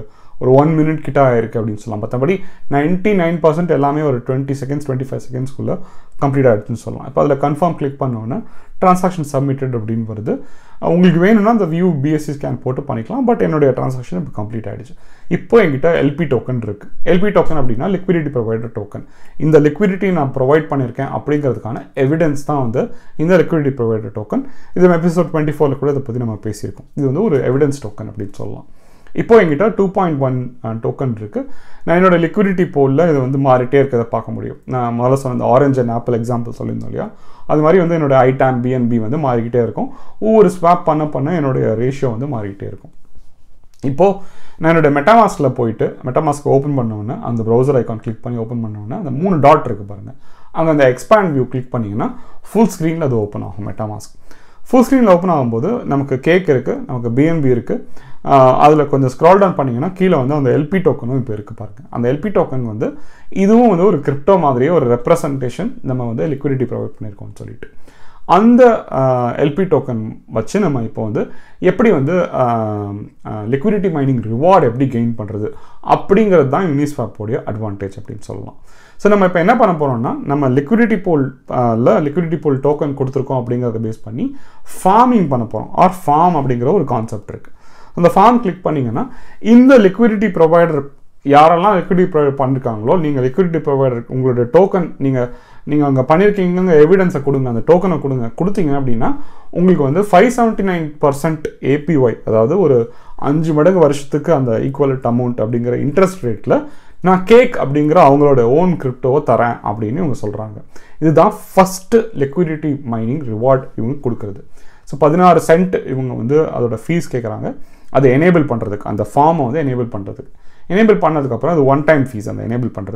A: ஒரு ஒன் மினிட் கிட்ட ஆயிருக்கு அப்படின்னு சொல்லலாம் மற்றபடி நைன்ட்டி நைன் பர்சன்ட் எல்லாமே ஒரு டுவெண்ட்டி செகண்ட்ஸ் டுவெண்ட்டி ஃபைவ் செகண்ட்ஸ்க்குள்ளே கம்ப்ளீட் ஆகிடுச்சுன்னு சொல்லலாம் இப்போ அதில் கன்ஃபார்ம் கிளிக் பண்ணோன்னே ட்ரான்சாக்ஷன் சப்மிட்டட் அப்படின்னு வருது உங்களுக்கு வேணும்னா அந்த வியூ பிஎஸ்சி ஸ்கேன் போட்டு பண்ணிக்கலாம் பட் என்னுடைய ட்ரான்சாக்ஷன் இப்போ கம்ப்ளீட் ஆகிடுச்சு இப்போ என்கிட்ட எல்பி டோக்கன் இருக்குது எல்பி டோக்கன் அப்படின்னா லிக்விடிட்டி ப்ரொவைடர் டோக்கன் இந்த லிக்விடிட்டி நான் ப்ரொவைட் பண்ணியிருக்கேன் அப்படிங்கிறதுக்கான எவிடன்ஸ் தான் வந்து இந்த லிக்விடிட்டி ப்ரொவைடர் டோக்கன் இது எபிசோட் டுவெண்ட்டி ஃபோரில் கூட இதை பற்றி நம்ம பேசியிருக்கோம் இது வந்து ஒரு எவிடன்ஸ் டோக்கன் அப்படின்னு சொல்லலாம் இப்போ என்கிட்ட டூ பாயிண்ட் ஒன் டோக்கன் இருக்குது நான் என்னோட லிக்விடிட்டி போலில் இது வந்து மாறிட்டே இருக்கிறத பார்க்க முடியும் நான் முதல்ல சொன்ன இந்த ஆரஞ்ச் அண்ட் ஆப்பிள் எக்ஸாம்பிள் சொல்லியிருந்தோம் இல்லையா அது மாதிரி வந்து என்னோட ஐடாம் பிஎன்பி வந்து மாறிக்கிட்டே இருக்கும் ஒவ்வொரு ஸ்வாப் பண்ண பண்ண என்னுடைய ரேஷியோ வந்து மாறிக்கிட்டே இருக்கும் இப்போது நான் என்னோட மெட்டாமாஸ்கில் போயிட்டு மெட்டாமாஸ்க் ஓப்பன் பண்ணோன்னே அந்த ப்ரௌசர் ஐக்கான் கிளிக் பண்ணி ஓப்பன் பண்ணோன்னே அந்த மூணு டாட் இருக்குது பாருங்கள் அங்கே அந்த எக்ஸ்பேண்ட் வியூ கிளிக் பண்ணிங்கன்னா ஃபுல் ஸ்க்ரீனில் அது ஓப்பன் ஆகும் மெட்டாமாஸ்க் ஃபுல் ஸ்க்ரீனில் ஓப்பன் ஆகும்போது நமக்கு கேக் இருக்குது நமக்கு பிஎன்பி இருக்குது அதில் கொஞ்சம் ஸ்க்ரால் டவுன் பண்ணிங்கன்னா கீழே வந்து அந்த எல்பி டோக்கனும் இப்போ இருக்குது பாருங்கள் அந்த எல்பி டோக்கன் வந்து இதுவும் வந்து ஒரு கிரிப்டோ மாதிரியே ஒரு ரெப்ரசன்டேஷன் நம்ம வந்து லிக்விடிட்டி ப்ரொவைட் பண்ணியிருக்கோம்னு சொல்லிட்டு அந்த எல்பி டோக்கன் வச்சு நம்ம இப்போ வந்து எப்படி வந்து லிக்விடிட்டி மைனிங் ரிவார்டு எப்படி கெயின் பண்ணுறது அப்படிங்கிறது தான் யூனிஸ்வாப்போடைய அட்வான்டேஜ் அப்படின்னு சொல்லலாம் ஸோ நம்ம இப்போ என்ன பண்ண போகிறோம்னா நம்ம liquidity pool liquidity pool token கொடுத்துருக்கோம் அப்படிங்கிறத பேஸ் பண்ணி ஃபார்மிங் பண்ண போகிறோம் ஆர் ஃபார்ம் அப்படிங்கிற ஒரு கான்செப்ட் இருக்குது அந்த ஃபார்ம் கிளிக் பண்ணிங்கன்னா இந்த லிக்விடிட்டி ப்ரொவைடர் யாரெல்லாம் லிக்விடிட்டி ப்ரொவைட் பண்ணிருக்காங்களோ நீங்கள் லிக்விடிட்டி ப்ரொவைடர் உங்களுடைய டோக்கன் நீங்கள் நீங்கள் அங்கே பண்ணியிருக்கீங்க எவிடன்ஸை கொடுங்க அந்த டோக்கனை கொடுங்க கொடுத்தீங்க அப்படின்னா உங்களுக்கு வந்து five seventy nine percent APY அதாவது ஒரு அஞ்சு மடங்கு வருஷத்துக்கு அந்த ஈக்குவலட் அமௌண்ட் அப்படிங்கிற இன்ட்ரெஸ்ட் ரேட்டில் நான் கேக் அப்படிங்கிற அவங்களோட ஓன் கிரிப்டோவை தரேன் அப்படின்னு இவங்க சொல்கிறாங்க இதுதான் ஃபஸ்ட்டு லிக்விடிட்டி மைனிங் ரிவார்ட் இவங்க கொடுக்குறது ஸோ பதினாறு சென்ட் இவங்க வந்து அதோட ஃபீஸ் கேட்குறாங்க அதை எனேபிள் பண்ணுறதுக்கு அந்த ஃபார்மை வந்து எனேபிள் பண்ணுறதுக்கு எனேபிள் பண்ணதுக்கப்புறம் அது ஒன் டைம் ஃபீஸ் அந்த எனேபிள் பண்ணுறது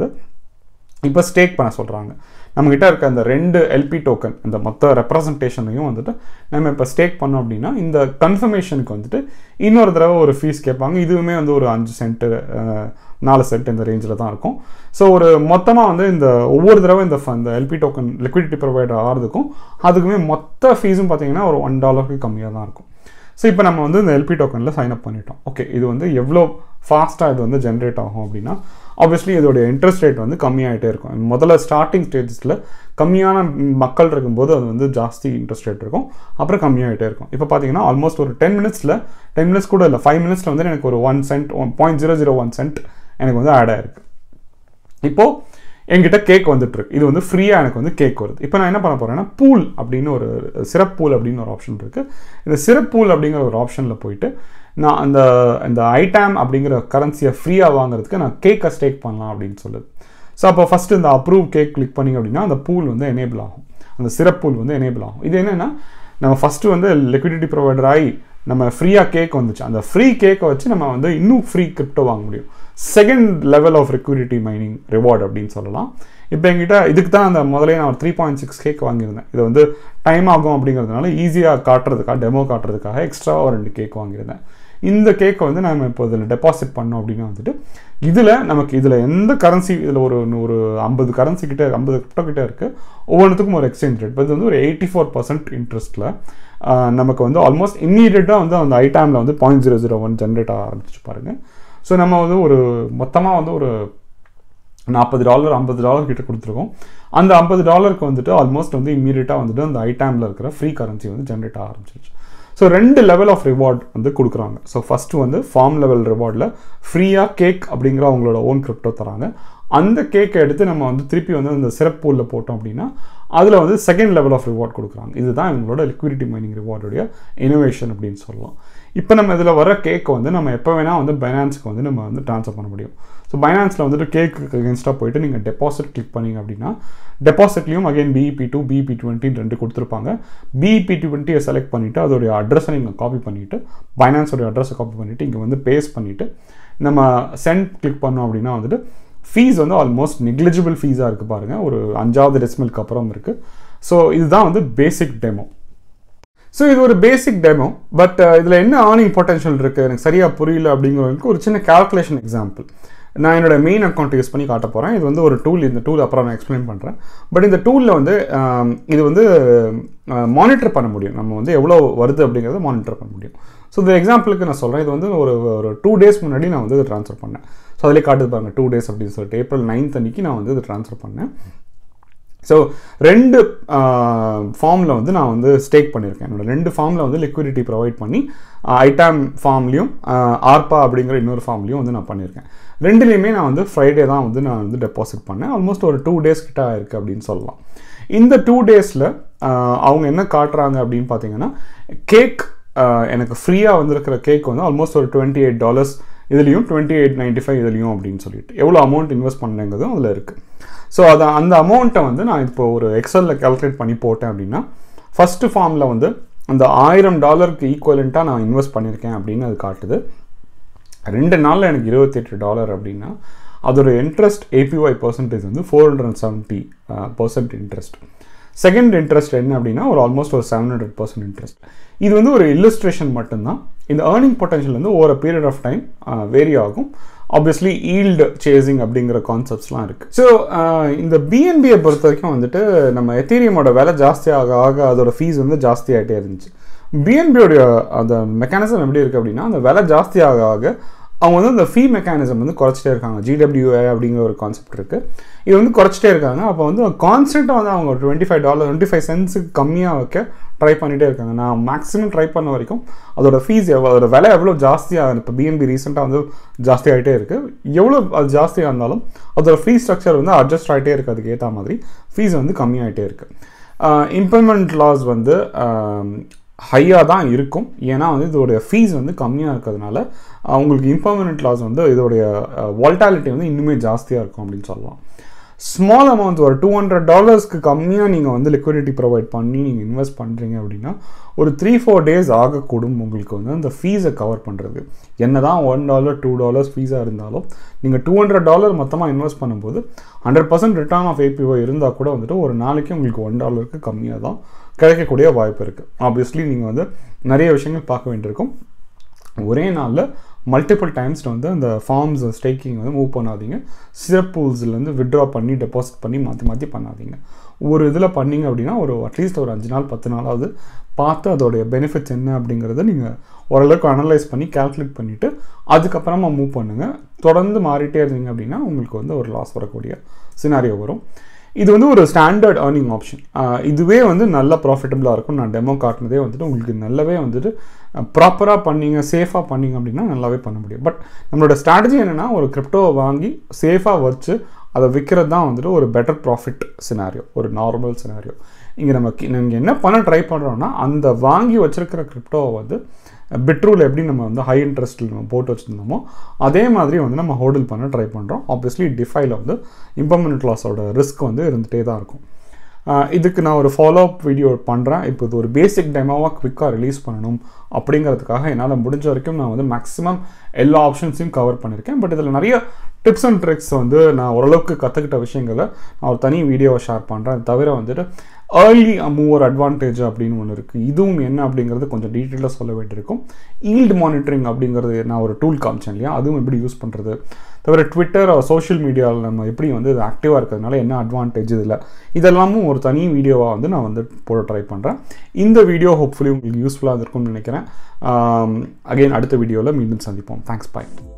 A: இப்போ ஸ்டேக் பண்ண சொல்கிறாங்க நம்மக்கிட்ட இருக்க அந்த ரெண்டு எல்பி டோக்கன் இந்த மொத்த ரெப்ரசன்டேஷனையும் வந்துட்டு நம்ம இப்போ ஸ்டேக் பண்ணோம் அப்படின்னா இந்த கன்ஃபர்மேஷனுக்கு வந்துட்டு இன்னொரு தடவை ஒரு ஃபீஸ் கேட்பாங்க இதுவுமே வந்து ஒரு அஞ்சு சென்ட்டு நாலு சென்ட் இந்த ரேஞ்சில் தான் இருக்கும் ஸோ ஒரு மொத்தமாக வந்து இந்த ஒவ்வொரு தடவை இந்த இந்த எல்பி டோக்கன் லிக்விடிட்டி ப்ரொவைடர் ஆகிறதுக்கும் அதுக்குமே மொத்த ஃபீஸும் பார்த்தீங்கன்னா ஒரு ஒன் டாலருக்கு கம்மியாக தான் இருக்கும் ஸோ இப்போ நம்ம வந்து இந்த எல்பி டோக்கனில் சைன் அப் பண்ணிட்டோம் ஓகே இது வந்து எவ்வளோ ஃபாஸ்ட்டாக இது வந்து ஜென்ரேட் ஆகும் அப்படின்னா ஆப்வியஸ்லி இதோடைய இன்ட்ரெஸ்ட் ரேட் வந்து கம்மியாகிட்டே இருக்கும் முதல்ல ஸ்டார்டிங் ஸ்டேஜஸில் கம்மியான மக்கள் இருக்கும்போது அது வந்து ஜாஸ்தி இன்ட்ரெஸ்ட் ரேட் இருக்கும் அப்புறம் கம்மியாகிட்டே இருக்கும் இப்போ பார்த்தீங்கன்னா ஆல்மோஸ்ட் ஒரு டென் மினிட்ஸில் டென் மினிட்ஸ் கூட இல்லை ஃபைவ் மினிட்ஸில் வந்து எனக்கு ஒரு one cent one point zero zero one cent எனக்கு வந்து ஆட் ஆயிருக்கு இப்போது என்கிட்ட கேக் வந்துட்டு இருக்கு இது வந்து ஃப்ரீயாக எனக்கு வந்து கேக் வருது இப்போ நான் என்ன பண்ண போகிறேன்னா பூல் அப்படின்னு ஒரு சிறப் பூல் அப்படின்னு ஒரு ஆப்ஷன் இருக்குது இந்த சிறப் பூல் அப்படிங்கிற ஒரு ஆப்ஷனில் போயிட்டு நான் அந்த இந்த ஐடாம் அப்படிங்கிற கரன்சியை ஃப்ரீயாக வாங்குறதுக்கு நான் கேக்கை ஸ்டேக் பண்ணலாம் அப்படின்னு சொல்லுது ஸோ அப்போ ஃபஸ்ட்டு இந்த அப்ரூவ் கேக் கிளிக் பண்ணிங்க அப்படின்னா அந்த பூல் வந்து எனேபிள் ஆகும் அந்த சிறப் பூல் வந்து எனேபிள் ஆகும் இது என்னென்னா நம்ம ஃபஸ்ட்டு வந்து லிக்விடிட்டி ப்ரொவைடர் ஆகி நம்ம ஃப்ரீயாக கேக் வந்துச்சு அந்த ஃப்ரீ கேக்கை வச்சு நம்ம வந்து இன்னும் ஃப்ரீ கிரிப்டோ வாங்க முடியும் second level of liquidity mining reward அப்படின்னு சொல்லலாம் இப்போ என்கிட்ட இதுக்கு தான் அந்த முதலே நான் ஒரு த்ரீ பாயிண்ட் சிக்ஸ் கேக் வாங்கியிருந்தேன் இது வந்து டைம் ஆகும் அப்படிங்கிறதுனால ஈஸியாக காட்டுறதுக்காக டெமோ காட்டுறதுக்காக எக்ஸ்ட்ரா ஒரு ரெண்டு கேக் வாங்கியிருந்தேன் இந்த கேக்கை வந்து நம்ம இப்போ இதில் டெபாசிட் பண்ணோம் அப்படின்னா வந்துட்டு இதில் நமக்கு இதில் எந்த கரன்சி இதில் ஒரு ஒரு ஐம்பது கரன்சி கிட்ட ஐம்பது கிரிப்டோ கிட்ட இருக்குது ஒவ்வொன்றுத்துக்கும் ஒரு எக்ஸ்சேஞ்ச் ரேட் இது வந்து ஒரு எயிட்டி ஃபோர் பர்சன்ட் இன்ட்ரெஸ்ட்டில் நமக்கு வந்து ஆல்மோஸ்ட் இம்மீடியட்டாக வந்து அந்த ஐட்டாமில் வந்து point zero zero one generate ஆக ஆரம்பிச்சு பாருங்கள் ஸோ நம்ம வந்து ஒரு மொத்தமாக வந்து ஒரு நாற்பது டாலர் ஐம்பது டாலர் கிட்ட கொடுத்துருக்கோம் அந்த ஐம்பது டாலருக்கு வந்துட்டு ஆல்மோஸ்ட் வந்து இம்மீடியட்டாக வந்துட்டு அந்த ஐட்டாமில் இருக்கிற ஃப்ரீ கரன்சி வந்து ஜென்ரேட் ஆக ஆரம்பிச்சிருச்சு ஸோ ரெண்டு லெவல் ஆஃப் ரிவார்ட் வந்து கொடுக்குறாங்க ஸோ ஃபஸ்ட்டு வந்து ஃபார்ம் லெவல் ரிவார்டில் ஃப்ரீயாக கேக் அப்படிங்கிற அவங்களோட ஓன் கிரிப்டோ தராங்க அந்த கேக்கை எடுத்து நம்ம வந்து திருப்பி வந்து அந்த சிறப்பு பூலில் போட்டோம் அப்படின்னா அதில் வந்து செகண்ட் லெவல் ஆஃப் ரிவார்ட் கொடுக்குறாங்க இதுதான் இவங்களோட லிக்விடிட்டி மைனிங் ரிவார்டுடைய இனோவேஷன் அப்படின்னு சொல்லலாம் இப்போ நம்ம இதில் வர கேக்கை வந்து நம்ம எப்போ வேணால் வந்து பைனான்ஸுக்கு வந்து நம்ம வந்து ட்ரான்ஸ்ஃபர் பண்ண முடியும் ஸோ பைனான்ஸில் வந்துட்டு கேக்கு அகேன்ஸ்டாக போயிட்டு நீங்கள் டெபாசிட் கிளிக் பண்ணிங்க அப்படின்னா டெபாசிட்லையும் அகைன் பிஇபி டூ பிஇபி டுவெண்ட்டின்னு ரெண்டு கொடுத்துருப்பாங்க பிஇபி டுவெண்ட்டியை செலக்ட் பண்ணிவிட்டு அதோடைய அட்ரஸை நீங்கள் காப்பி பண்ணிவிட்டு பைனான்ஸோடைய அட்ரஸை காப்பி பண்ணிவிட்டு இங்கே வந்து பேஸ்ட் பண்ணிவிட்டு நம்ம சென்ட் கிளிக் பண்ணோம் அப்படின்னா வந்துட்டு ஃபீஸ் வந்து ஆல்மோஸ்ட் நெக்லிஜிபிள் ஃபீஸாக இருக்குது பாருங்கள் ஒரு அஞ்சாவது டெசிமலுக்கு அப்புறம் இருக்குது ஸோ இதுதான் வந்து பேசிக் டெமோ ஸோ இது ஒரு பேசிக் டெமோ பட் இதில் என்ன ஏர்னிங் பொட்டன்ஷியல் இருக்குது எனக்கு சரியாக புரியல அப்படிங்கிறவங்களுக்கு ஒரு சின்ன கால்குலேஷன் எக்ஸாம்பிள் நான் என்னோட மெயின் அக்கௌண்ட் யூஸ் பண்ணி காட்ட போகிறேன் இது வந்து ஒரு டூல் இந்த டூல் அப்புறம் நான் எக்ஸ்பிளைன் பண்ணுறேன் பட் இந்த டூலில் வந்து ஆம், இது வந்து மானிட்டர் பண்ண முடியும் நம்ம வந்து எவ்வளோ வருது அப்படிங்கிறத மானிட்டர் பண்ண முடியும் ஸோ இந்த எக்ஸாம்பிளுக்கு நான் சொல்கிறேன் இது வந்து ஒரு ஒரு டூ டேஸ் முன்னாடி நான் வந்து இது ட்ரான்ஸ்ஃபர் பண்ணேன் ஸோ அதிலே காட்டுது பாருங்க டூ டேஸ் அப்படின்னு சொல்லிட்டு ஏப்ரல் நைன்த் அன்னைக்கு நான் வந்து இது ட்ரான்ஸ்ஃபர் பண்ணேன் ஸோ ரெண்டு ஃபார்மில் வந்து நான் வந்து ஸ்டேக் பண்ணியிருக்கேன் என்னோட ரெண்டு ஃபார்மில் வந்து லிக்விடிட்டி ப்ரொவைட் பண்ணி ஐட்டாம் ஃபார்ம்லேயும் ஆர்பா அப்படிங்கிற இன்னொரு ஃபார்ம்லேயும் வந்து நான் பண்ணியிருக்கேன் ரெண்டுலேயுமே நான் வந்து ஃப்ரைடே தான் வந்து நான் வந்து டெபாசிட் பண்ணேன் ஆல்மோஸ்ட் ஒரு டூ டேஸ் கிட்ட இருக்குது அப்படின்னு சொல்லலாம் இந்த டூ டேஸில் அவங்க என்ன காட்டுறாங்க அப்படின்னு பார்த்தீங்கன்னா கேக் எனக்கு ஃப்ரீயாக வந்திருக்கிற கேக் வந்து ஆல்மோஸ்ட் ஒரு டுவெண்ட்டி எயிட் டாலர்ஸ் இதுலேயும் டுவெண்ட்டி எயிட் நைன்ட்டி ஃபைவ் இதுலேயும் அப்படின்னு சொல்லிட்டு எவ்வளோ அமௌண்ட் இன்வெஸ்ட் பண்ணேங்கிறதும் அதில் இருக்குது ஸோ அதை அந்த அமௌண்ட்டை வந்து நான் இப்போ ஒரு எக்ஸலில் கால்குலேட் பண்ணி போட்டேன் அப்படின்னா ஃபஸ்ட்டு ஃபார்மில் வந்து அந்த ஆயிரம் டாலருக்கு ஈக்குவலண்ட்டாக நான் இன்வெஸ்ட் பண்ணியிருக்கேன் அப்படின்னு அது காட்டுது ரெண்டு நாளில் எனக்கு இருபத்தெட்டு டாலர் அப்படின்னா அதோட இன்ட்ரெஸ்ட் ஏபிஒய் பர்சன்டேஜ் வந்து four hundred and seventy percent interest second interest என்ன அப்படின்னா ஒரு ஆல்மோஸ்ட் ஒரு செவன் ஹண்ட்ரட் பர்சன்ட் இன்ட்ரெஸ்ட் இது வந்து ஒரு இல்லுஸ்ட்ரேஷன் மட்டும்தான் இந்த ஏர்னிங் பொட்டன்ஷியல் வந்து ஒரு பீரியட் ஆஃப் டைம் வேரி ஆகும் ஆப்வியஸ்லி ஈல்டு சேசிங் அப்படிங்கிற கான்செப்ட்ஸ்லாம் இருக்குது ஸோ இந்த பிஎன்பியை பொறுத்த வரைக்கும் வந்துட்டு நம்ம எத்தீரியமோட விலை ஜாஸ்தியாக ஆக அதோட ஃபீஸ் வந்து ஜாஸ்தி ஆகிட்டே இருந்துச்சு பிஎன்பியோடைய அந்த மெக்கானிசம் எப்படி இருக்குது அப்படின்னா அந்த விலை ஜாஸ்தியாக ஆக அவங்க வந்து அந்த ஃபீ மெக்கானிசம் வந்து குறைச்சிட்டே இருக்காங்க ஜிடபிள்யூஏ அப்படிங்கிற ஒரு கான்செப்ட் இருக்குது இது வந்து குறைச்சிட்டே இருக்காங்க அப்போ வந்து கான்ஸ்டண்ட்டாக வந்து அவங்க twenty five dollar twenty five சென்ஸுக்கு கம்மியாக வைக்க ட்ரை பண்ணிகிட்டே இருக்காங்க நான் மேக்ஸிமம் ட்ரை பண்ண வரைக்கும் அதோட ஃபீஸ் எவ்வளோ அதோட விலை எவ்வளோ ஜாஸ்தியாக இப்போ பிஎன்பி ரீசெண்டாக வந்து ஜாஸ்தி ஆகிட்டே இருக்குது எவ்வளோ அது ஜாஸ்தியாக இருந்தாலும் அதோட ஃபீஸ் ஸ்ட்ரக்சர் வந்து அட்ஜஸ்ட் ஆகிட்டே இருக்குது அதுக்கு ஏற்ற மாதிரி ஃபீஸ் வந்து கம்மியாகிட்டே இருக்குது இம்ப்ளிமெண்ட் லாஸ் வந்து ஹையாக தான் இருக்கும் ஏன்னா வந்து இதோடைய ஃபீஸ் வந்து கம்மியாக இருக்கிறதுனால உங்களுக்கு இம்பர்மனண்ட் லாஸ் வந்து இதோடைய வால்டாலிட்டி வந்து இன்னுமே ஜாஸ்தியாக இருக்கும் அப்படின்னு சொல்லலாம் ஸ்மால் அமௌண்ட் ஒரு டூ ஹண்ட்ரட் டாலர்ஸ்க்கு கம்மியாக நீங்கள் வந்து லிக்விடிட்டி ப்ரொவைட் பண்ணி நீங்கள் இன்வெஸ்ட் பண்ணுறீங்க அப்படின்னா ஒரு த்ரீ ஃபோர் டேஸ் ஆகக்கூடும் உங்களுக்கு வந்து அந்த ஃபீஸை கவர் பண்ணுறது என்ன தான் ஒன் டாலர் டூ டாலர்ஸ் ஃபீஸாக இருந்தாலும் நீங்கள் டூ ஹண்ட்ரட் டாலர் மொத்தமாக இன்வெஸ்ட் பண்ணும்போது hundred percent return of APY இருந்தால் கூட வந்துட்டு ஒரு நாளைக்கு உங்களுக்கு ஒன் டாலருக்கு கம்மியாக தான் கிடைக்கக்கூடிய வாய்ப்பு இருக்குது ஆப்வியஸ்லி நீங்கள் வந்து நிறைய விஷயங்கள் பார்க்க வேண்டியிருக்கும் ஒரே நாளில் மல்டிபிள் டைம்ஸ் வந்து அந்த ஃபார்ம்ஸ் ஸ்டேக்கிங் வந்து மூவ் பண்ணாதீங்க சிறப் பூல்ஸ்லேருந்து விட்ரா பண்ணி டெபாசிட் பண்ணி மாற்றி மாற்றி பண்ணாதீங்க ஒரு இதில் பண்ணீங்க அப்படின்னா ஒரு அட்லீஸ்ட் ஒரு அஞ்சு நாள் பத்து நாளாவது பார்த்து அதோடைய பெனிஃபிட்ஸ் என்ன அப்படிங்கிறத நீங்கள் ஓரளவுக்கு அனலைஸ் பண்ணி கால்குலேட் பண்ணிவிட்டு அதுக்கப்புறமா மூவ் பண்ணுங்கள் தொடர்ந்து மாறிட்டே இருந்தீங்க அப்படின்னா உங்களுக்கு வந்து ஒரு லாஸ் வரக்கூடிய சினாரியோ வரும் இது வந்து ஒரு ஸ்டாண்டர்ட் ஏர்னிங் ஆப்ஷன் இதுவே வந்து நல்ல ப்ராஃபிட்டபுளாக இருக்கும் நான் டெமோ காட்டினதே வந்துட்டு உங்களுக்கு நல்லாவே வந்துட்டு ப்ராப்பராக பண்ணீங்க சேஃபாக பண்ணீங்க அப்படின்னா நல்லாவே பண்ண முடியும் பட் நம்மளோட ஸ்ட்ராட்டஜி என்னென்னா ஒரு கிரிப்டோவை வாங்கி சேஃபாக வச்சு அதை விற்கிறது தான் வந்துட்டு ஒரு பெட்டர் ப்ராஃபிட் சினாரியோ ஒரு நார்மல் சினாரியோ இங்கே நம்ம நீங்கள் என்ன பண்ண ட்ரை பண்ணுறோன்னா அந்த வாங்கி வச்சுருக்கிற கிரிப்டோவை வந்து பிட்ரூல் எப்படி நம்ம வந்து ஹை இன்ட்ரெஸ்ட்டில் நம்ம போட்டு வச்சுருந்தோமோ அதே மாதிரி வந்து நம்ம ஹோல்டில் பண்ண ட்ரை பண்ணுறோம் ஆப்வியஸ்லி டிஃபைல வந்து இம்பர்மனண்ட் லாஸோட ரிஸ்க் வந்து இருந்துகிட்டே தான் இருக்கும் இதுக்கு நான் ஒரு ஃபாலோ அப் வீடியோ பண்ணுறேன் இப்போ இது ஒரு பேசிக் டெமோவாக குவிக்காக ரிலீஸ் பண்ணணும் அப்படிங்கிறதுக்காக என்னால் முடிஞ்ச வரைக்கும் நான் வந்து மேக்ஸிமம் எல்லா ஆப்ஷன்ஸையும் கவர் பண்ணியிருக்கேன் பட் இதில் நிறைய டிப்ஸ் அண்ட் ட்ரிக்ஸ் வந்து நான் ஓரளவுக்கு கற்றுக்கிட்ட விஷயங்களை நான் ஒரு தனி வீடியோவை ஷேர் பண்ணுறேன் அது தவிர வந்துட்டு ஏர்லி மூவர் அட்வான்டேஜ் அப்படின்னு ஒன்று இருக்குது இதுவும் என்ன அப்படிங்கிறது கொஞ்சம் டீட்டெயிலாக சொல்ல வேண்டியிருக்கும் ஈல்டு மானிட்டரிங் அப்படிங்கிறது நான் ஒரு டூல் காமிச்சேன் இல்லையா அதுவும் எப்படி யூஸ் பண்ணுறது தவிர ட்விட்டர் சோஷியல் மீடியாவில் நம்ம எப்படி வந்து இது ஆக்டிவாக இருக்கிறதுனால என்ன அட்வான்டேஜ் இதில் இதெல்லாமும் ஒரு தனி வீடியோவாக வந்து நான் வந்து போட ட்ரை பண்ணுறேன் இந்த வீடியோ ஹோப்ஃபுல்லி உங்களுக்கு யூஸ்ஃபுல்லாக இருக்கும்னு நினைக்கிறேன் அகைன் அடுத்த வீடியோவில் மீண்டும் சந்திப்போம் தேங்க்ஸ் பாய்